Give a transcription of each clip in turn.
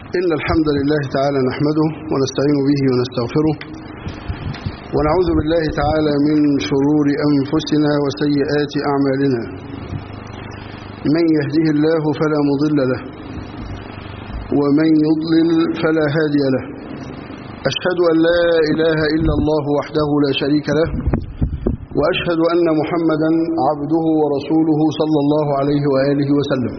إن الحمد لله تعالى نحمده ونستعين به ونستغفره ونعوذ بالله تعالى من شرور أنفسنا وسيئات أعمالنا من يهده الله فلا مضل له ومن يضلل فلا هادي له أشهد أن لا إله إلا الله وحده لا شريك له وأشهد أن محمدا عبده ورسوله صلى الله عليه وآله وسلم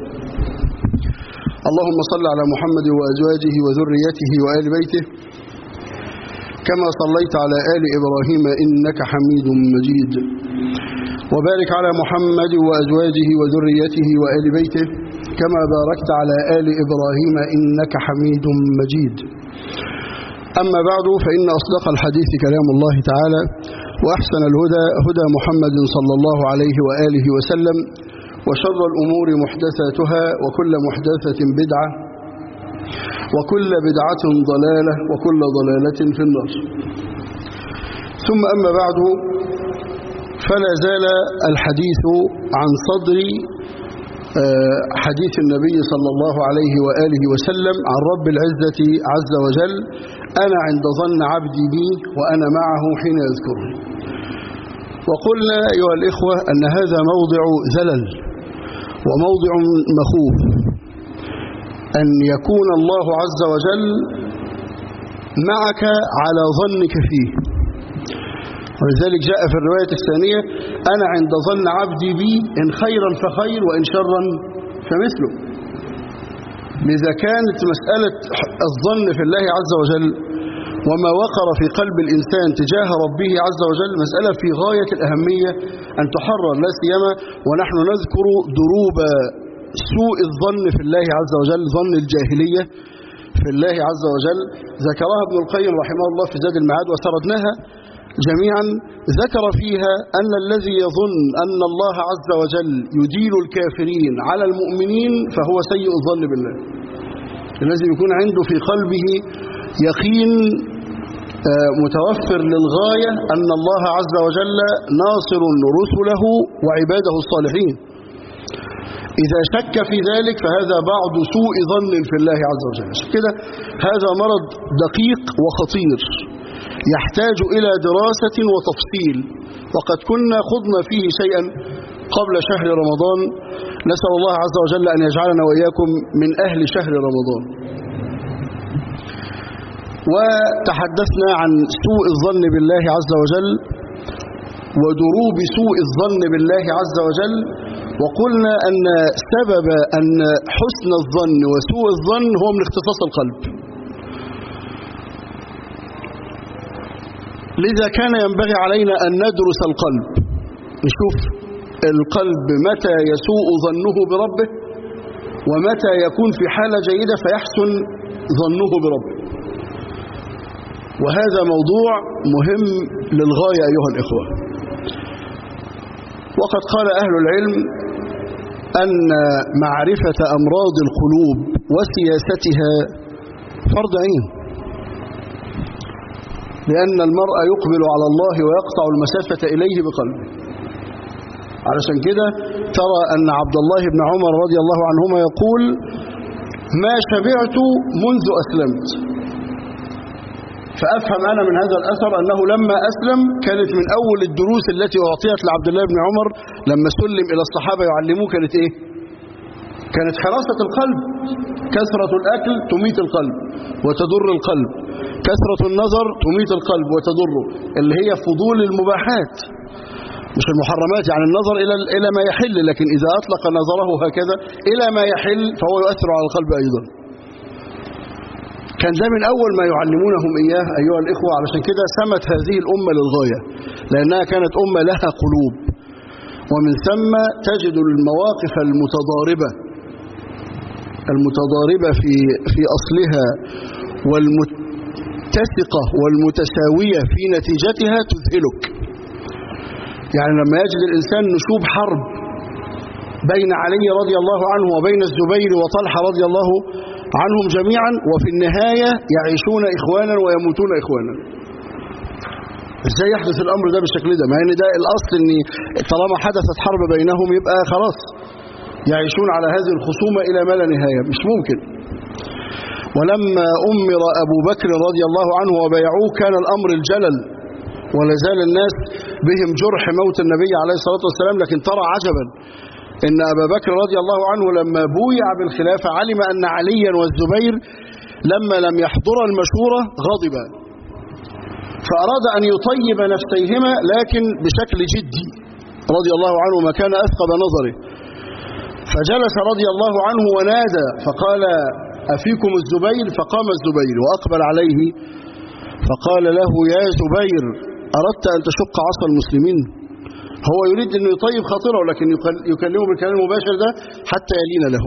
اللهم صل على محمد وأزواجه وذريته وآل بيته كما صليت على آل إبراهيم إنك حميد مجيد وبارك على محمد وأزواجه وذريته وآل بيته كما باركت على آل إبراهيم إنك حميد مجيد أما بعد فإن أصدق الحديث كلام الله تعالى وأحسن الهدى هدى محمد صلى الله عليه وآله وسلم وشر الأمور محدثاتها وكل محدثة بدعة وكل بدعة ضلالة وكل ضلالة في النار ثم أما بعد فلا زال الحديث عن صدر حديث النبي صلى الله عليه وآله وسلم عن رب العزة عز وجل أنا عند ظن عبدي بي وأنا معه حين يذكرني وقلنا أيها الإخوة أن هذا موضع زلل وموضع مخوف أن يكون الله عز وجل معك على ظنك فيه ولذلك جاء في الرواية الثانية أنا عند ظن عبدي بي إن خيرا فخير وإن شرا فمثله لذا كانت مسألة الظن في الله عز وجل وما وقر في قلب الإنسان تجاه ربه عز وجل مسألة في غاية الأهمية أن تحرر لا سيما ونحن نذكر دروب سوء الظن في الله عز وجل ظن الجاهلية في الله عز وجل ذكرها ابن القيم رحمه الله في زاد المعاد وسردناها جميعا ذكر فيها أن الذي يظن أن الله عز وجل يديل الكافرين على المؤمنين فهو سيء الظن بالله الذي يكون عنده في قلبه يقين متوفر للغاية أن الله عز وجل ناصر رسله وعباده الصالحين إذا شك في ذلك فهذا بعض سوء ظن في الله عز وجل كده هذا مرض دقيق وخطير يحتاج إلى دراسة وتفصيل وقد كنا خضنا فيه شيئا قبل شهر رمضان نسأل الله عز وجل أن يجعلنا وإياكم من أهل شهر رمضان وتحدثنا عن سوء الظن بالله عز وجل ودروب سوء الظن بالله عز وجل وقلنا أن سبب أن حسن الظن وسوء الظن هو من اختصاص القلب لذا كان ينبغي علينا أن ندرس القلب نشوف القلب متى يسوء ظنه بربه ومتى يكون في حالة جيدة فيحسن ظنه بربه وهذا موضوع مهم للغاية أيها الإخوة وقد قال أهل العلم أن معرفة أمراض القلوب وسياستها فرض عين لأن المرء يقبل على الله ويقطع المسافة إليه بقلبه علشان كده ترى أن عبد الله بن عمر رضي الله عنهما يقول ما شبعت منذ أسلمت فأفهم أنا من هذا الأثر أنه لما أسلم كانت من أول الدروس التي أعطيت لعبد الله بن عمر لما سلم إلى الصحابة يعلموه كانت إيه كانت حراسة القلب كثرة الأكل تميت القلب وتضر القلب كثرة النظر تميت القلب وتضره اللي هي فضول المباحات مش المحرمات يعني النظر إلى إلى ما يحل لكن إذا أطلق نظره هكذا إلى ما يحل فهو يؤثر على القلب أيضا كان ده من أول ما يعلمونهم إياه أيها الإخوة علشان كده سمت هذه الأمة للغاية لأنها كانت أمة لها قلوب ومن ثم تجد المواقف المتضاربة المتضاربة في في أصلها والمتسقة والمتساوية في نتيجتها تذهلك يعني لما يجد الإنسان نشوب حرب بين علي رضي الله عنه وبين الزبير وطلحة رضي الله عنهم جميعا وفي النهاية يعيشون إخوانا ويموتون إخوانا ازاي يحدث الأمر ده بالشكل ده مع ان ده الأصل ان طالما حدثت حرب بينهم يبقى خلاص يعيشون على هذه الخصومة إلى ما لا نهاية مش ممكن ولما أمر أبو بكر رضي الله عنه وبيعوه كان الأمر الجلل ولا زال الناس بهم جرح موت النبي عليه الصلاة والسلام لكن ترى عجبا إن أبا بكر رضي الله عنه لما بويع بالخلافة علم أن عليا والزبير لما لم يحضر المشورة غضبا فأراد أن يطيب نفسيهما لكن بشكل جدي رضي الله عنه ما كان أثقب نظره فجلس رضي الله عنه ونادى فقال أفيكم الزبير فقام الزبير وأقبل عليه فقال له يا زبير أردت أن تشق عصا المسلمين هو يريد أن يطيب خاطره لكن يكلمه بالكلام المباشر ده حتى يلين له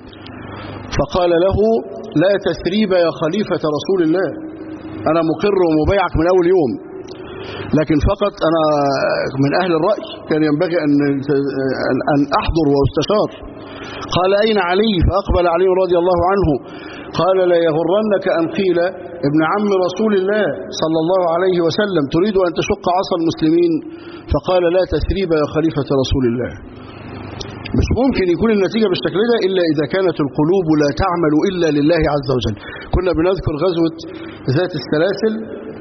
فقال له لا تثريب يا خليفة رسول الله أنا مقر ومبايعك من أول يوم لكن فقط أنا من أهل الرأي كان ينبغي أن أن أحضر وأستشار قال أين علي فأقبل علي رضي الله عنه قال لا يغرنك أن قيل ابن عم رسول الله صلى الله عليه وسلم تريد أن تشق عصا المسلمين فقال لا تثريب يا خليفة رسول الله مش ممكن يكون النتيجة بالشكل ده إلا إذا كانت القلوب لا تعمل إلا لله عز وجل كنا بنذكر غزوة ذات السلاسل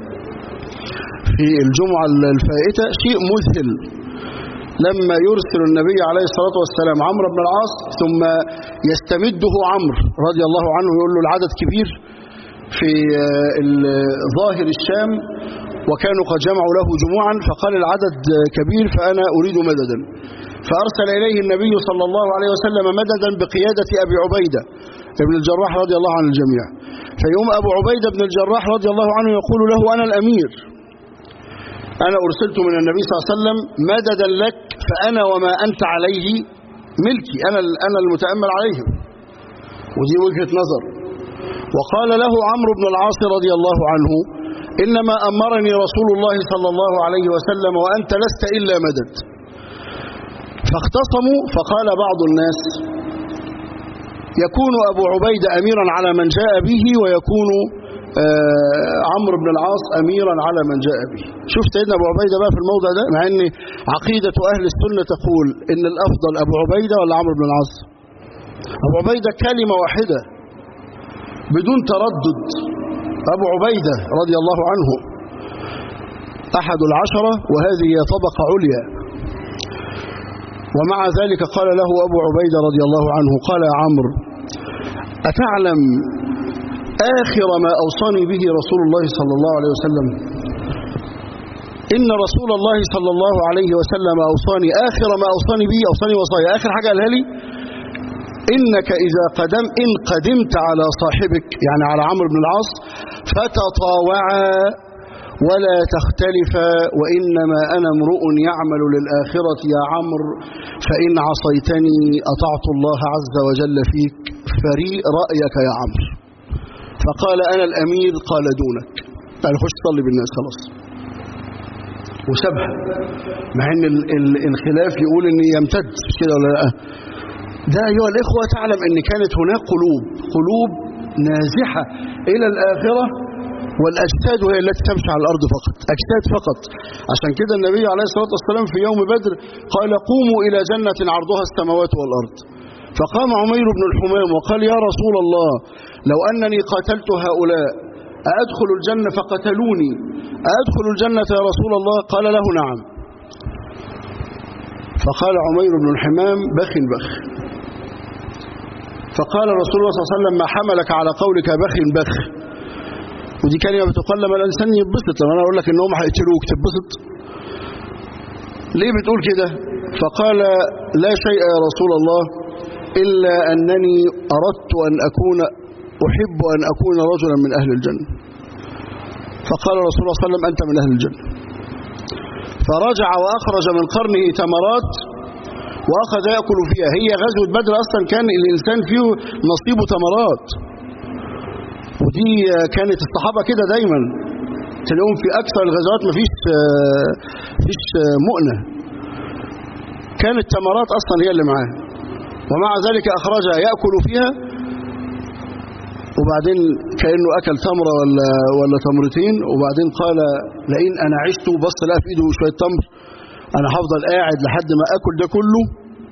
في الجمعة الفائتة شيء مذهل لما يرسل النبي عليه الصلاة والسلام عمرو بن العاص ثم يستمده عمرو رضي الله عنه يقول له العدد كبير في ظاهر الشام وكانوا قد جمعوا له جموعا فقال العدد كبير فأنا أريد مددا فأرسل إليه النبي صلى الله عليه وسلم مددا بقيادة أبي عبيدة ابن الجراح رضي الله عن الجميع فيوم أبو عبيدة بن الجراح رضي الله عنه يقول له أنا الأمير أنا أرسلت من النبي صلى الله عليه وسلم مددا لك فأنا وما أنت عليه ملكي أنا أنا المتأمل عليهم ودي وجهة نظر وقال له عمرو بن العاص رضي الله عنه إنما أمرني رسول الله صلى الله عليه وسلم وأنت لست إلا مدد فاختصموا فقال بعض الناس يكون أبو عبيدة أميرا على من جاء به ويكون آه عمرو بن العاص أميرا على من جاء به شوف سيدنا أبو عبيدة بقى في الموضع ده مع أن عقيدة أهل السنة تقول إن الأفضل أبو عبيدة ولا عمرو بن العاص أبو عبيدة كلمة واحدة بدون تردد أبو عبيدة رضي الله عنه أحد العشرة وهذه هي طبقة عليا ومع ذلك قال له أبو عبيدة رضي الله عنه قال يا عمرو أتعلم آخر ما أوصاني به رسول الله صلى الله عليه وسلم إن رسول الله صلى الله عليه وسلم أوصاني آخر ما أوصاني به أوصاني وصايا آخر حاجة قالها لي إنك إذا قدم إن قدمت على صاحبك يعني على عمرو بن العاص فتطاوعا ولا تختلفا وإنما أنا امرؤ يعمل للآخرة يا عمرو فإن عصيتني أطعت الله عز وجل فيك فري رأيك يا عمرو فقال أنا الأمير قال دونك قال خش صلي بالناس خلاص وسابها مع ان الخلاف يقول ان يمتد مش كده ولا لا ده ايها الاخوه تعلم ان كانت هناك قلوب قلوب نازحه الى الاخره والاجساد هي التي تمشي على الارض فقط اجساد فقط عشان كده النبي عليه الصلاه والسلام في يوم بدر قال قوموا الى جنه عرضها السماوات والارض فقام عمير بن الحمام وقال يا رسول الله لو أنني قاتلت هؤلاء أأدخل الجنة فقتلوني أأدخل الجنة يا رسول الله قال له نعم فقال عمير بن الحمام بخ بخ فقال رسول الله صلى الله عليه وسلم ما حملك على قولك بخ بخ ودي كلمة بتقال لما الإنسان يتبسط لما أنا أقول لك إنهم هيقتلوك تتبسط ليه بتقول كده فقال لا شيء يا رسول الله إلا أنني أردت أن أكون أحب أن أكون رجلا من أهل الجنة فقال رسول الله صلى الله عليه وسلم أنت من أهل الجنة فرجع وأخرج من قرنه تمرات وأخذ يأكل فيها هي غزوة بدر أصلا كان الإنسان فيه نصيبه تمرات ودي كانت الصحابة كده دايما تلاقيهم في أكثر الغزوات مفيش مفيش مؤنة كانت تمرات أصلا هي اللي معاه ومع ذلك أخرجها يأكل فيها وبعدين كأنه أكل تمرة ولا, ولا تمرتين وبعدين قال لئن أنا عشت وبص لقى في إيده شوية تمر أنا هفضل قاعد لحد ما أكل ده كله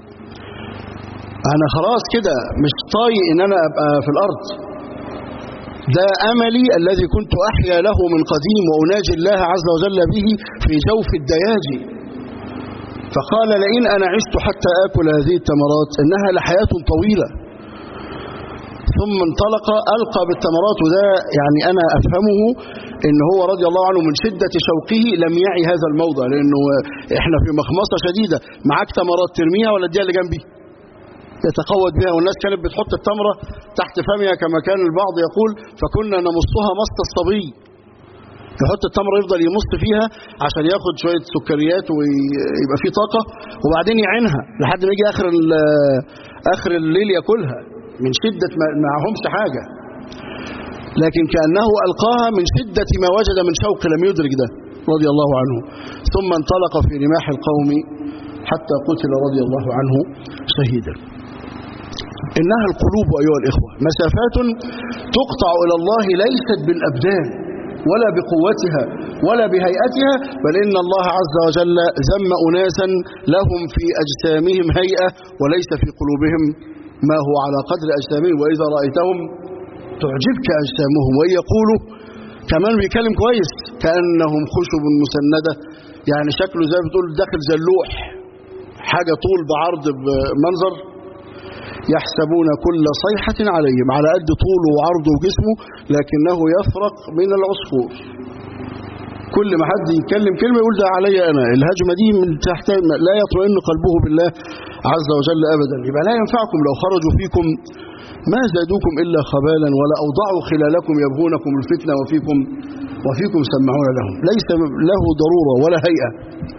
أنا خلاص كده مش طايق إن أنا أبقى في الأرض ده أملي الذي كنت أحيا له من قديم وأناجي الله عز وجل به في جوف الدياجي فقال لئن أنا عشت حتى آكل هذه التمرات إنها لحياة طويلة ثم انطلق ألقى بالتمرات وده يعني أنا أفهمه إن هو رضي الله عنه من شدة شوقه لم يعي هذا الموضع لأنه إحنا في مخمصة شديدة معاك تمرات ترميها ولا اديها اللي جنبي يتقود بها والناس كانت بتحط التمرة تحت فمها كما كان البعض يقول فكنا نمصها مص الصبي يحط التمرة يفضل يمص فيها عشان ياخد شوية سكريات ويبقى فيه طاقة وبعدين يعينها لحد ما يجي آخر آخر الليل ياكلها من شدة ما معهمش حاجة لكن كأنه ألقاها من شدة ما وجد من شوق لم يدرك ده رضي الله عنه ثم انطلق في رماح القوم حتى قتل رضي الله عنه شهيدا إنها القلوب أيها الإخوة مسافات تقطع إلى الله ليست بالأبدان ولا بقوتها ولا بهيئتها بل إن الله عز وجل ذم أناسا لهم في أجسامهم هيئة وليس في قلوبهم ما هو على قدر أجسامهم وإذا رأيتهم تعجبك أجسامهم وإن يقولوا كمان بيكلم كويس كأنهم خشب مسندة يعني شكله زي بتقول داخل زي اللوح حاجة طول بعرض بمنظر يحسبون كل صيحة عليهم على قد طوله وعرضه وجسمه لكنه يفرق من العصفور كل ما حد يتكلم كلمة يقول ده علي أنا الهجمة دي من تحت لا يطمئن قلبه بالله عز وجل أبدا يبقى لا ينفعكم لو خرجوا فيكم ما زادوكم إلا خبالا ولا أوضعوا خلالكم يبغونكم الفتنة وفيكم وفيكم سمعون لهم ليس له ضرورة ولا هيئة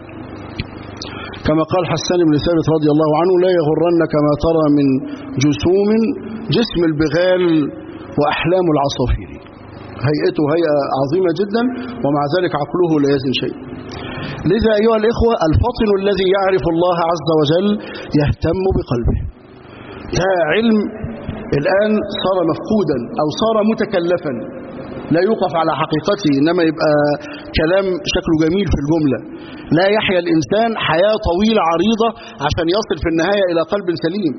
كما قال حسان بن ثابت رضي الله عنه لا يغرنك ما ترى من جسوم جسم البغال وأحلام العصافير هيئته هيئة عظيمة جدا ومع ذلك عقله لا يزن شيء لذا أيها الإخوة الفطن الذي يعرف الله عز وجل يهتم بقلبه ده علم الآن صار مفقودا أو صار متكلفا لا يوقف على حقيقته إنما يبقى كلام شكله جميل في الجملة لا يحيا الإنسان حياة طويلة عريضة عشان يصل في النهاية إلى قلب سليم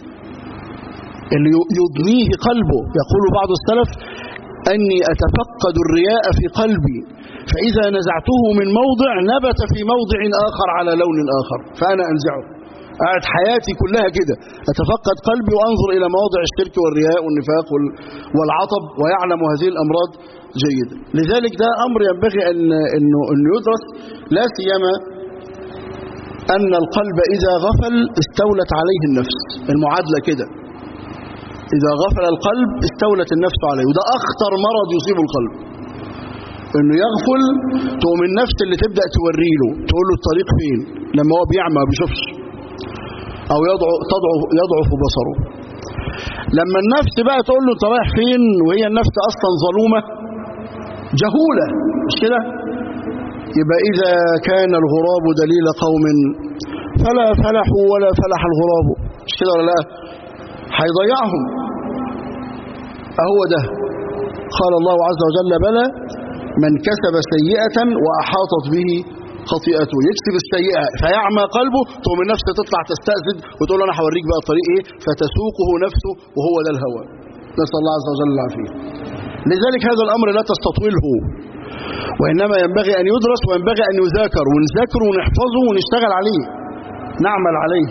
اللي يضنيه قلبه يقول بعض السلف أني أتفقد الرياء في قلبي فإذا نزعته من موضع نبت في موضع آخر على لون آخر فأنا أنزعه قاعد حياتي كلها كده أتفقد قلبي وأنظر إلى مواضع الشرك والرياء والنفاق والعطب ويعلم هذه الأمراض جيدا لذلك ده أمر ينبغي أن أنه, أنه يدرس لا سيما أن القلب إذا غفل استولت عليه النفس المعادلة كده إذا غفل القلب استولت النفس عليه وده أخطر مرض يصيب القلب انه يغفل تقوم النفس اللي تبدأ توري له تقول له الطريق فين لما هو بيعمى ما بيشوفش او يضعف, تضعف يضعف بصره لما النفس بقى تقول له انت رايح فين وهي النفس اصلا ظلومة جهولة مش كده يبقى اذا كان الغراب دليل قوم فلا فلحوا ولا فلح الغراب مش كده ولا لا هيضيعهم اهو ده قال الله عز وجل بلى من كسب سيئة وأحاطت به خطيئته يكسب السيئة فيعمى قلبه تقوم النفس تطلع تستأذن وتقول له أنا هوريك بقى الطريق إيه فتسوقه نفسه وهو ده الهوى نسأل الله عز وجل العافية لذلك هذا الأمر لا تستطوله وإنما ينبغي أن يدرس وينبغي أن يذاكر ونذاكره ونحفظه ونشتغل عليه نعمل عليه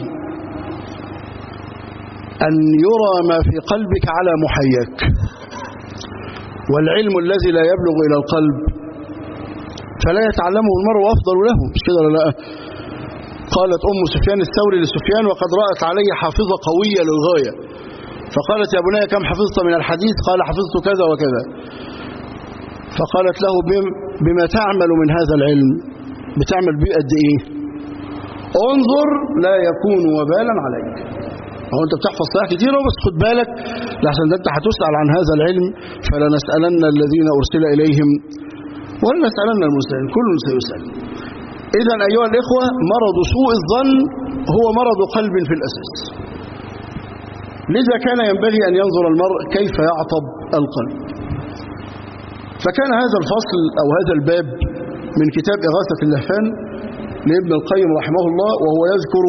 أن يرى ما في قلبك على محياك والعلم الذي لا يبلغ إلى القلب فلا يتعلمه المرء أفضل له مش كده لا قالت أم سفيان الثوري لسفيان وقد رأت علي حافظة قوية للغاية فقالت يا بني كم حفظت من الحديث قال حفظت كذا وكذا فقالت له بما تعمل من هذا العلم بتعمل بيه قد ايه انظر لا يكون وبالا عليك هو انت بتحفظ صلاح كتير بس خد بالك لحسن ده انت هتسأل عن هذا العلم فلنسألن الذين أرسل إليهم ولنسألن المرسلين كل سيسأل إذا أيها الإخوة مرض سوء الظن هو مرض قلب في الأساس لذا كان ينبغي أن ينظر المرء كيف يعطب القلب فكان هذا الفصل أو هذا الباب من كتاب إغاثة اللهفان لابن القيم رحمه الله وهو يذكر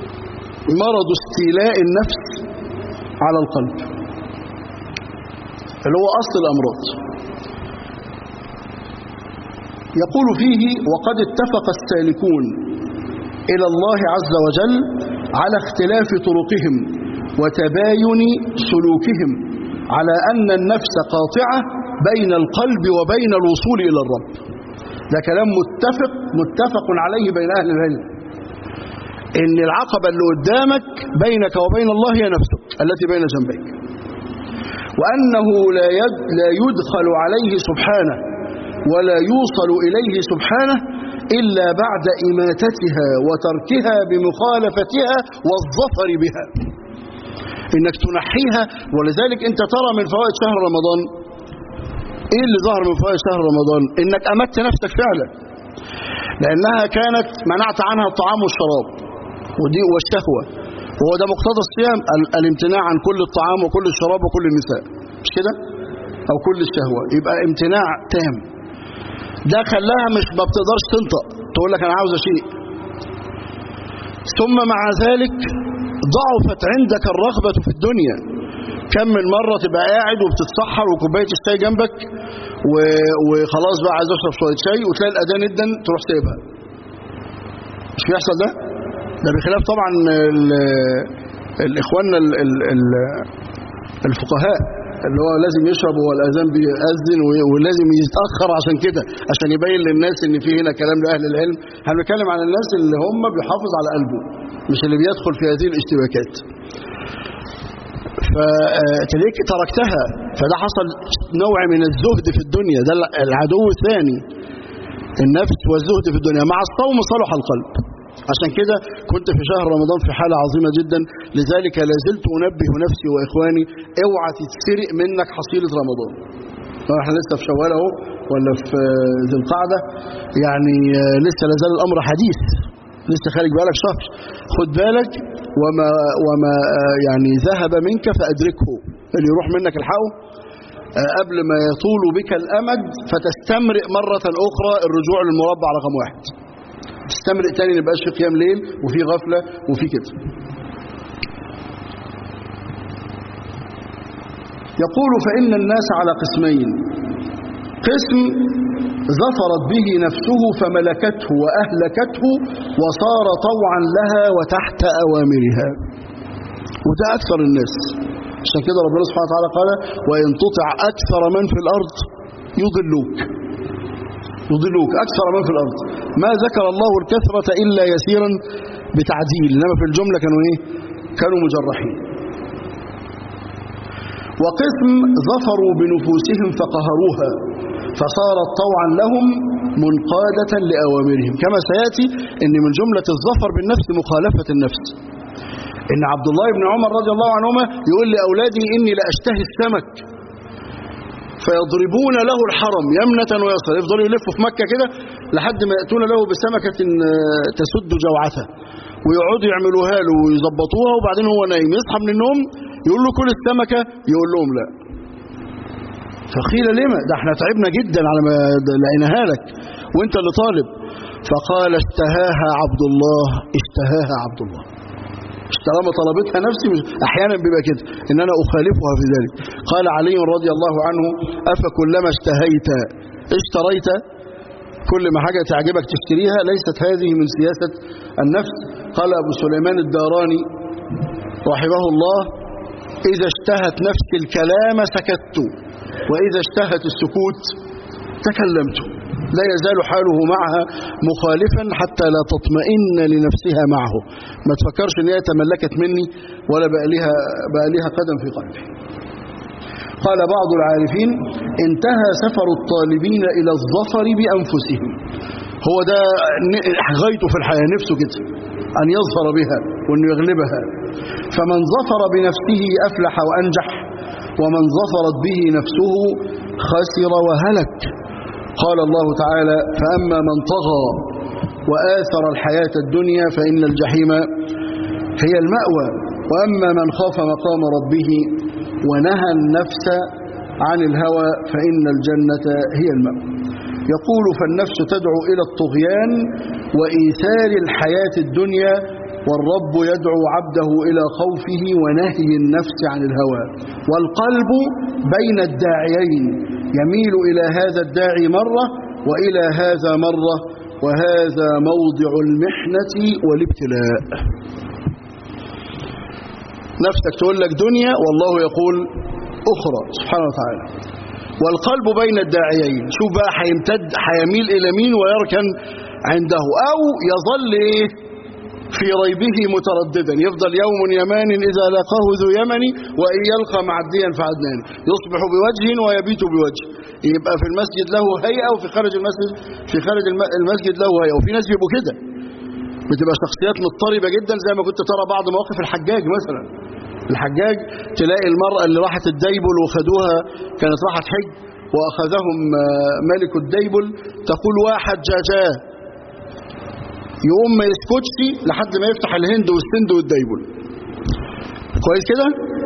مرض استيلاء النفس على القلب اللي هو أصل الأمراض يقول فيه وقد اتفق السالكون إلى الله عز وجل على اختلاف طرقهم وتباين سلوكهم على أن النفس قاطعة بين القلب وبين الوصول إلى الرب ده كلام متفق متفق عليه بين أهل العلم إن العقبة اللي قدامك بينك وبين الله هي نفسك التي بين جنبيك وأنه لا يد لا يدخل عليه سبحانه ولا يوصل إليه سبحانه إلا بعد إماتتها وتركها بمخالفتها والظفر بها إنك تنحيها ولذلك أنت ترى من فوائد شهر رمضان إيه اللي ظهر من فوائد شهر رمضان إنك أمت نفسك فعلا لأنها كانت منعت عنها الطعام والشراب ودي والشهوة وهو ده مقتضى الصيام ال- الامتناع عن كل الطعام وكل الشراب وكل النساء مش كده أو كل الشهوة يبقى امتناع تام ده خلاها مش ما بتقدرش تنطق تقول لك انا عاوزه شيء ثم مع ذلك ضعفت عندك الرغبة في الدنيا كم من مرة تبقى قاعد وبتتسحر وكوباية الشاي جنبك و... وخلاص بقى عايز اشرب شوية شاي وتلاقي الأذان جدا تروح سايبها مش بيحصل ده؟ ده بخلاف طبعا ال... الإخواننا ال... ال... ال... الفقهاء اللي هو لازم يشرب وهو الأذان بيأذن و- ولازم يتأخر عشان كده عشان يبين للناس ان في هنا كلام لأهل العلم احنا بنتكلم على الناس اللي هم بيحافظ على قلبه مش اللي بيدخل في هذه الاشتباكات فتليك تركتها فده حصل نوع من الزهد في الدنيا ده العدو الثاني النفس والزهد في الدنيا مع الصوم صلح القلب عشان كده كنت في شهر رمضان في حالة عظيمة جدا لذلك لازلت أنبه نفسي وإخواني اوعى تتسرق منك حصيلة رمضان احنا لسه في شوال اهو ولا في ذي القعدة يعني آه، لسه لازال الأمر حديث لسه خارج بالك شهر خد بالك وما وما آه، يعني ذهب منك فأدركه اللي يروح منك الحقه آه، قبل ما يطول بك الأمد فتستمرئ مرة أخرى الرجوع للمربع رقم واحد تستمرئ تاني ما يبقاش في قيام ليل وفي غفلة وفي كده يقول فإن الناس على قسمين قسم ظفرت به نفسه فملكته وأهلكته وصار طوعا لها وتحت أوامرها وده أكثر الناس عشان كده ربنا سبحانه وتعالى قال وإن تطع أكثر من في الأرض يضلوك يضلوك أكثر من في الأرض ما ذكر الله الكثرة إلا يسيرا بتعديل إنما في الجملة كانوا إيه كانوا مجرحين وقسم ظفروا بنفوسهم فقهروها فصارت طوعا لهم منقادة لأوامرهم كما سيأتي أن من جملة الظفر بالنفس مخالفة النفس إن عبد الله بن عمر رضي الله عنهما يقول لأولادي إني لأشتهي السمك فيضربون له الحرم يمنة ويسرا يفضلوا يلفوا في مكة كده لحد ما يأتون له بسمكة آه، تسد جوعته ويقعدوا يعملوها له ويظبطوها وبعدين هو نايم يصحى من النوم يقول له كل السمكة يقول لهم لا فقيل لما ده احنا تعبنا جدا على ما لقيناها لك وانت اللي طالب فقال اشتهاها عبد الله اشتهاها عبد الله طالما طلبتها نفسي مش احيانا بيبقى كده ان انا اخالفها في ذلك قال علي رضي الله عنه افكلما اشتهيت اشتريت كل ما حاجه تعجبك تشتريها ليست هذه من سياسه النفس قال ابو سليمان الداراني رحمه الله اذا اشتهت نفسي الكلام سكت واذا اشتهت السكوت تكلمت لا يزال حاله معها مخالفا حتى لا تطمئن لنفسها معه ما تفكرش ان هي تملكت مني ولا بقى لها, بقى لها قدم في قلبي قال بعض العارفين انتهى سفر الطالبين إلى الظفر بأنفسهم هو ده غايته في الحياة نفسه كده أن يظفر بها وأن يغلبها فمن ظفر بنفسه أفلح وأنجح ومن ظفرت به نفسه خسر وهلك قال الله تعالى فأما من طغى وآثر الحياة الدنيا فإن الجحيم هي المأوى وأما من خاف مقام ربه ونهى النفس عن الهوى فإن الجنة هي المأوى يقول فالنفس تدعو إلى الطغيان وإيثار الحياة الدنيا والرب يدعو عبده إلى خوفه ونهي النفس عن الهوى والقلب بين الداعيين يميل إلى هذا الداعي مرة وإلى هذا مرة وهذا موضع المحنة والابتلاء نفسك تقول لك دنيا والله يقول أخرى سبحانه وتعالى والقلب بين الداعيين شوف بقى هيمتد هيميل إلى مين ويركن عنده أو يظل إيه في ريبه مترددا يفضل يوم يمان إذا لاقاه ذو يمن وإن يلقى معديا فعدنان يصبح بوجه ويبيت بوجه يبقى في المسجد له هيئة وفي خارج المسجد في خارج المسجد له هيئة وفي ناس بيبقوا كده بتبقى شخصيات مضطربة جدا زي ما كنت ترى بعض مواقف الحجاج مثلا الحجاج تلاقي المرأة اللي راحت الديبل وخدوها كانت راحت حج وأخذهم ملك الديبل تقول واحد جاجاه يقوم ما يسكتش لحد ما يفتح الهند والسند والديبل كويس كده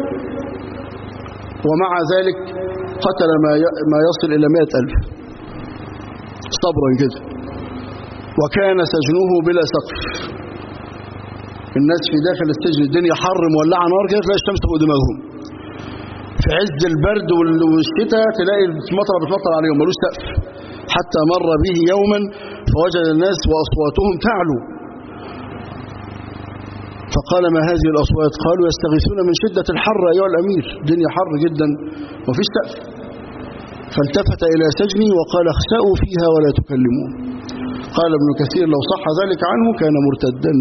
ومع ذلك قتل ما ما يصل إلى مائة ألف صبرا كده وكان سجنه بلا سقف الناس في داخل السجن الدنيا حر مولعه نار كده تلاقي الشمس فوق دماغهم في عز البرد والشتاء تلاقي المطره بتمطر عليهم ملوش سقف حتى مر به يوما فوجد الناس واصواتهم تعلو فقال ما هذه الاصوات قالوا يستغيثون من شده الحر ايها الامير الدنيا حر جدا وفيش سقف فالتفت الى سجني وقال اخسأوا فيها ولا تكلمون قال ابن كثير لو صح ذلك عنه كان مرتدا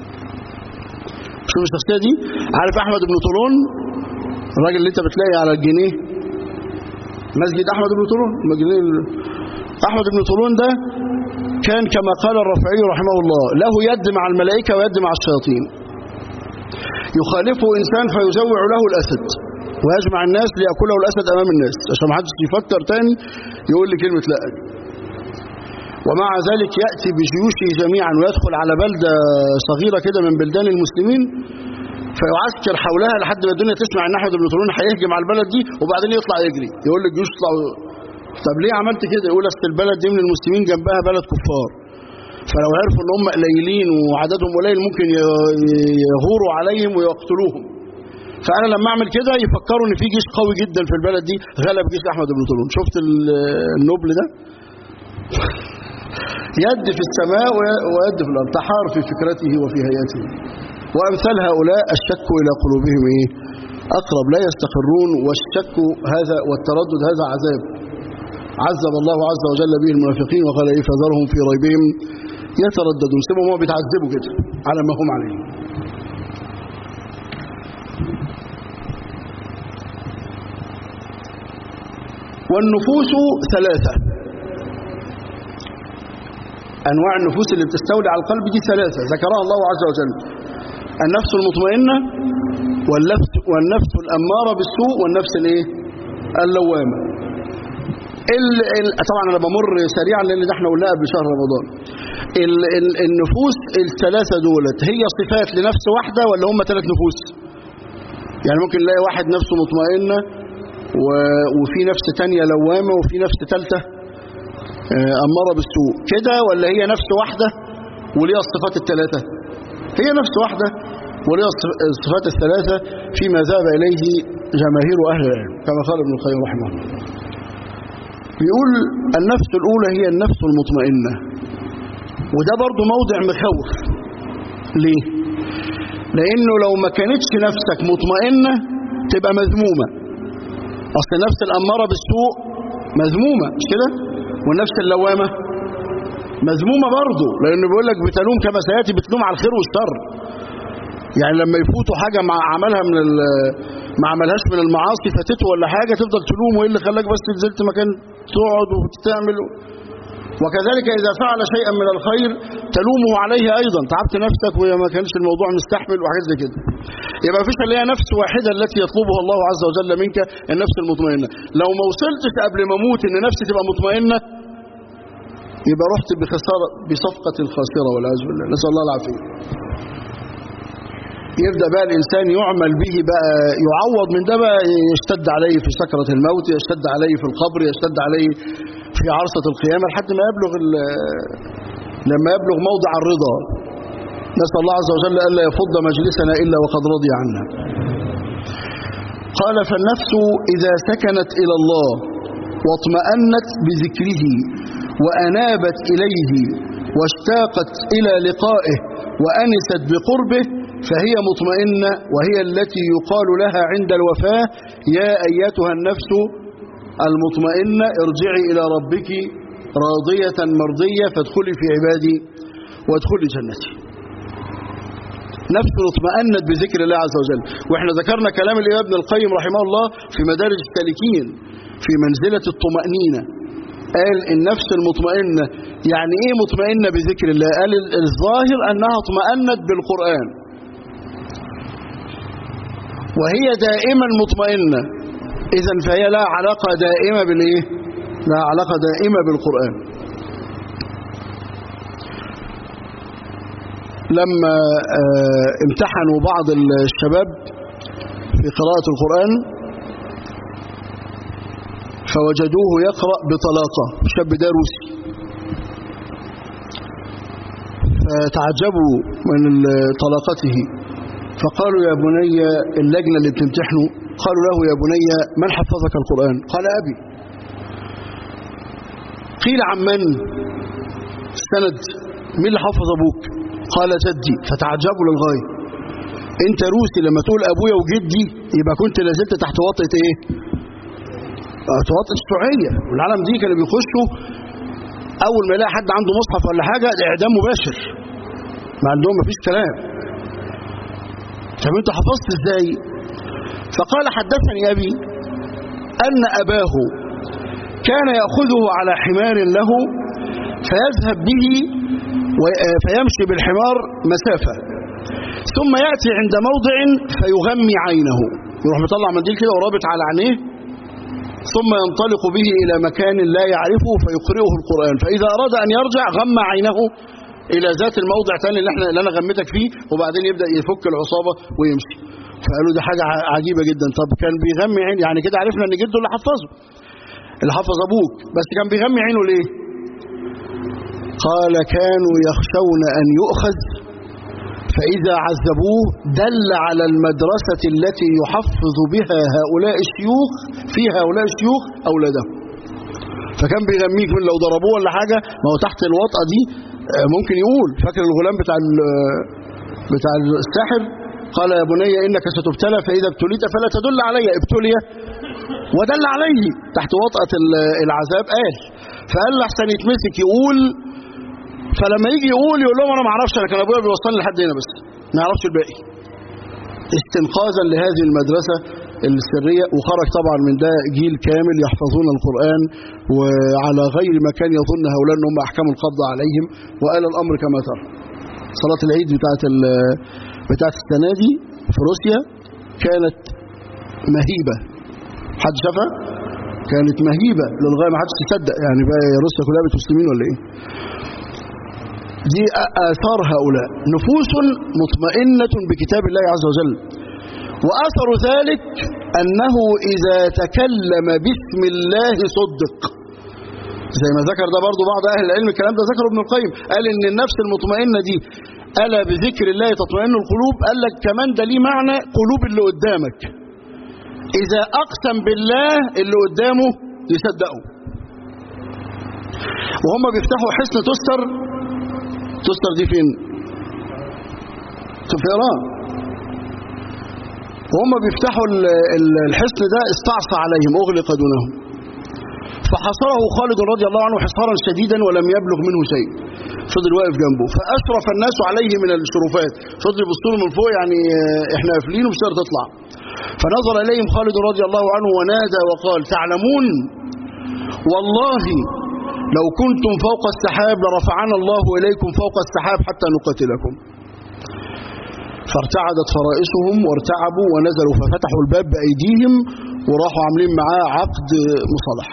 شوف الشخصيه دي عارف احمد بن طولون الراجل اللي انت بتلاقي على الجنيه مسجد احمد بن طولون الجنيه احمد بن طولون ده كان كما قال الرافعي رحمه الله له يد مع الملائكه ويد مع الشياطين يخالفه انسان فيزوع له الاسد ويجمع الناس ليأكله الأسد أمام الناس عشان ما حدش يفكر تاني يقول لي كلمة لا ومع ذلك يأتي بجيوشه جميعا ويدخل على بلدة صغيرة كده من بلدان المسلمين فيعسكر حولها لحد ما الدنيا تسمع ان احمد بن طولون هيهجم على البلد دي وبعدين يطلع يجري يقول للجيوش اطلعوا طب ليه عملت كده يقول اصل البلد دي من المسلمين جنبها بلد كفار فلو عرفوا ان هم قليلين وعددهم قليل ممكن يغوروا عليهم ويقتلوهم فانا لما اعمل كده يفكروا ان في جيش قوي جدا في البلد دي غلب جيش احمد بن طولون شفت النبل ده يد في السماء ويد في الارض تحار في فكرته وفي هيئته وامثال هؤلاء الشك الى قلوبهم ايه اقرب لا يستقرون والشك هذا والتردد هذا عذاب عذب الله عز وجل به المنافقين وقال ايه فذرهم في ريبهم يترددون سيبهم هم بيتعذبوا كده على ما هم عليه والنفوس ثلاثة أنواع النفوس اللي بتستولي على القلب دي ثلاثة ذكرها الله عز وجل النفس المطمئنة والنفس, والنفس الأمارة بالسوء والنفس الايه اللوامة ال ال طبعا انا بمر سريعا لان ده احنا قلناها قبل شهر رمضان ال ال النفوس الثلاثه دولت هي صفات لنفس واحده ولا هم ثلاث نفوس يعني ممكن نلاقي واحد نفسه مطمئنه وفي نفس تانية لوامة وفي نفس تالتة أمارة بالسوء كده ولا هي نفس واحدة وليها الصفات الثلاثة هي نفس واحدة وليها الصفات الثلاثة فيما ذهب إليه جماهير أهل العلم كما قال ابن القيم رحمه الله بيقول النفس الأولى هي النفس المطمئنة وده برضو موضع مخوف ليه لأنه لو ما كانتش نفسك مطمئنة تبقى مذمومة أصل النفس الأمارة بالسوء مذمومة مش كده والنفس اللوامة مذمومة برضه لأنه بيقول لك بتلوم كما سيأتي بتلوم على الخير والشر يعني لما يفوتوا حاجة مع عملها من ما عملهاش من المعاصي فاتته ولا حاجة تفضل تلوم وايه اللي خلاك بس نزلت مكان تقعد وتعمل وكذلك إذا فعل شيئا من الخير تلومه عليه أيضا تعبت نفسك وما كانش الموضوع مستحمل وحاجات زي كده يبقى مفيش اللي هي نفس واحدة التي يطلبها الله عز وجل منك النفس المطمئنة لو ما وصلتش قبل ما اموت ان نفسي تبقى مطمئنة يبقى رحت بخسارة بصفقة الخاسرة والعياذ بالله نسأل الله العافية يبدأ بقى الإنسان يعمل به بقى يعوض من ده بقى يشتد عليه في سكرة الموت يشتد عليه في القبر يشتد عليه في عرصة القيامة لحد ما يبلغ لما يبلغ موضع الرضا نسأل الله عز وجل ألا يفض مجلسنا إلا وقد رضي عنا قال فالنفس إذا سكنت إلى الله واطمأنت بذكره وأنابت إليه واشتاقت إلى لقائه وأنست بقربه فهي مطمئنة وهي التي يقال لها عند الوفاة يا أيتها النفس المطمئنة ارجعي إلى ربك راضية مرضية فادخلي في عبادي وادخلي جنتي نفس اطمأنت بذكر الله عز وجل واحنا ذكرنا كلام الإمام ابن القيم رحمه الله في مدارج السالكين في منزلة الطمأنينة قال النفس المطمئنة يعني ايه مطمئنة بذكر الله قال الظاهر انها اطمأنت بالقرآن وهي دائما مطمئنة اذا فهي لها علاقة دائمة بالايه لها علاقة دائمة بالقرآن لما آه امتحنوا بعض الشباب في قراءة القرآن فوجدوه يقرأ بطلاقة شاب ده روسي فتعجبوا من طلاقته فقالوا يا بني اللجنة اللي بتمتحنه قالوا له يا بني من حفظك القرآن قال أبي قيل عن من سند مين اللي حفظ أبوك قال جدي فتعجبوا للغاية انت روسي لما تقول أبويا وجدي يبقى كنت لازلت تحت وطئة ايه وطئة الشيوعية والعالم دي كانوا بيخشوا أول ما يلاقي حد عنده مصحف ولا حاجة إعدام مباشر ما عندهم مفيش كلام طب انت حفظت ازاي فقال حدثني أبي أن أباه كان يأخذه على حمار له فيذهب به فيمشي بالحمار مسافة ثم يأتي عند موضع فيغمي عينه يروح مطلع منديل كده ورابط على عينيه ثم ينطلق به إلى مكان لا يعرفه فيقرئه القرآن فإذا أراد أن يرجع غمى عينه إلى ذات الموضع تاني اللي, احنا اللي أنا غمتك فيه وبعدين يبدأ يفك العصابة ويمشي فقالوا دي حاجة عجيبة جدا طب كان بيغمي عين يعني كده عرفنا أن جده اللي حفظه اللي حفظ أبوك بس كان بيغمي عينه ليه قال كانوا يخشون أن يؤخذ فإذا عذبوه دل على المدرسة التي يحفظ بها هؤلاء الشيوخ في هؤلاء الشيوخ أولادهم فكان بيغميك من لو ضربوه ولا حاجة ما هو تحت الوطأة دي ممكن يقول فاكر الغلام بتاع بتاع الساحر قال يا بني إنك ستبتلى فإذا ابتليت فلا تدل علي ابتلي ودل عليه تحت وطأة العذاب قال فقال له احسن يتمسك يقول فلما يجي يقول يقول لهم انا ما اعرفش انا كان ابويا بيوصلني لحد هنا بس ما يعرفش الباقي استنقاذا لهذه المدرسة السرية وخرج طبعا من ده جيل كامل يحفظون القرآن وعلى غير ما كان يظن هؤلاء انهم احكام القبض عليهم وقال الامر كما ترى صلاة العيد بتاعت بتاعت السنة دي في روسيا كانت مهيبة حد شافها كانت مهيبة للغاية ما حدش تصدق يعني بقى روسيا كلها بتسلمين ولا ايه دي آثار هؤلاء نفوس مطمئنة بكتاب الله عز وجل وأثر ذلك أنه إذا تكلم باسم الله صدق زي ما ذكر ده برضو بعض أهل العلم الكلام ده ذكره ابن القيم قال إن النفس المطمئنة دي ألا بذكر الله تطمئن القلوب قال لك كمان ده ليه معنى قلوب اللي قدامك إذا أقسم بالله اللي قدامه يصدقه وهم بيفتحوا حصن تستر تستر دي فين في إيران وهم بيفتحوا الحصن ده استعصى عليهم أغلق دونهم فحصره خالد رضي الله عنه حصارا شديدا ولم يبلغ منه شيء فضل واقف جنبه فأشرف الناس عليه من الشرفات فضل يبصوا من فوق يعني احنا قافلين ومش هتقدر تطلع فنظر إليهم خالد رضي الله عنه ونادى وقال تعلمون والله لو كنتم فوق السحاب لرفعنا الله إليكم فوق السحاب حتى نقاتلكم فارتعدت فرائسهم وارتعبوا ونزلوا ففتحوا الباب بأيديهم وراحوا عاملين معاه عقد مصالحة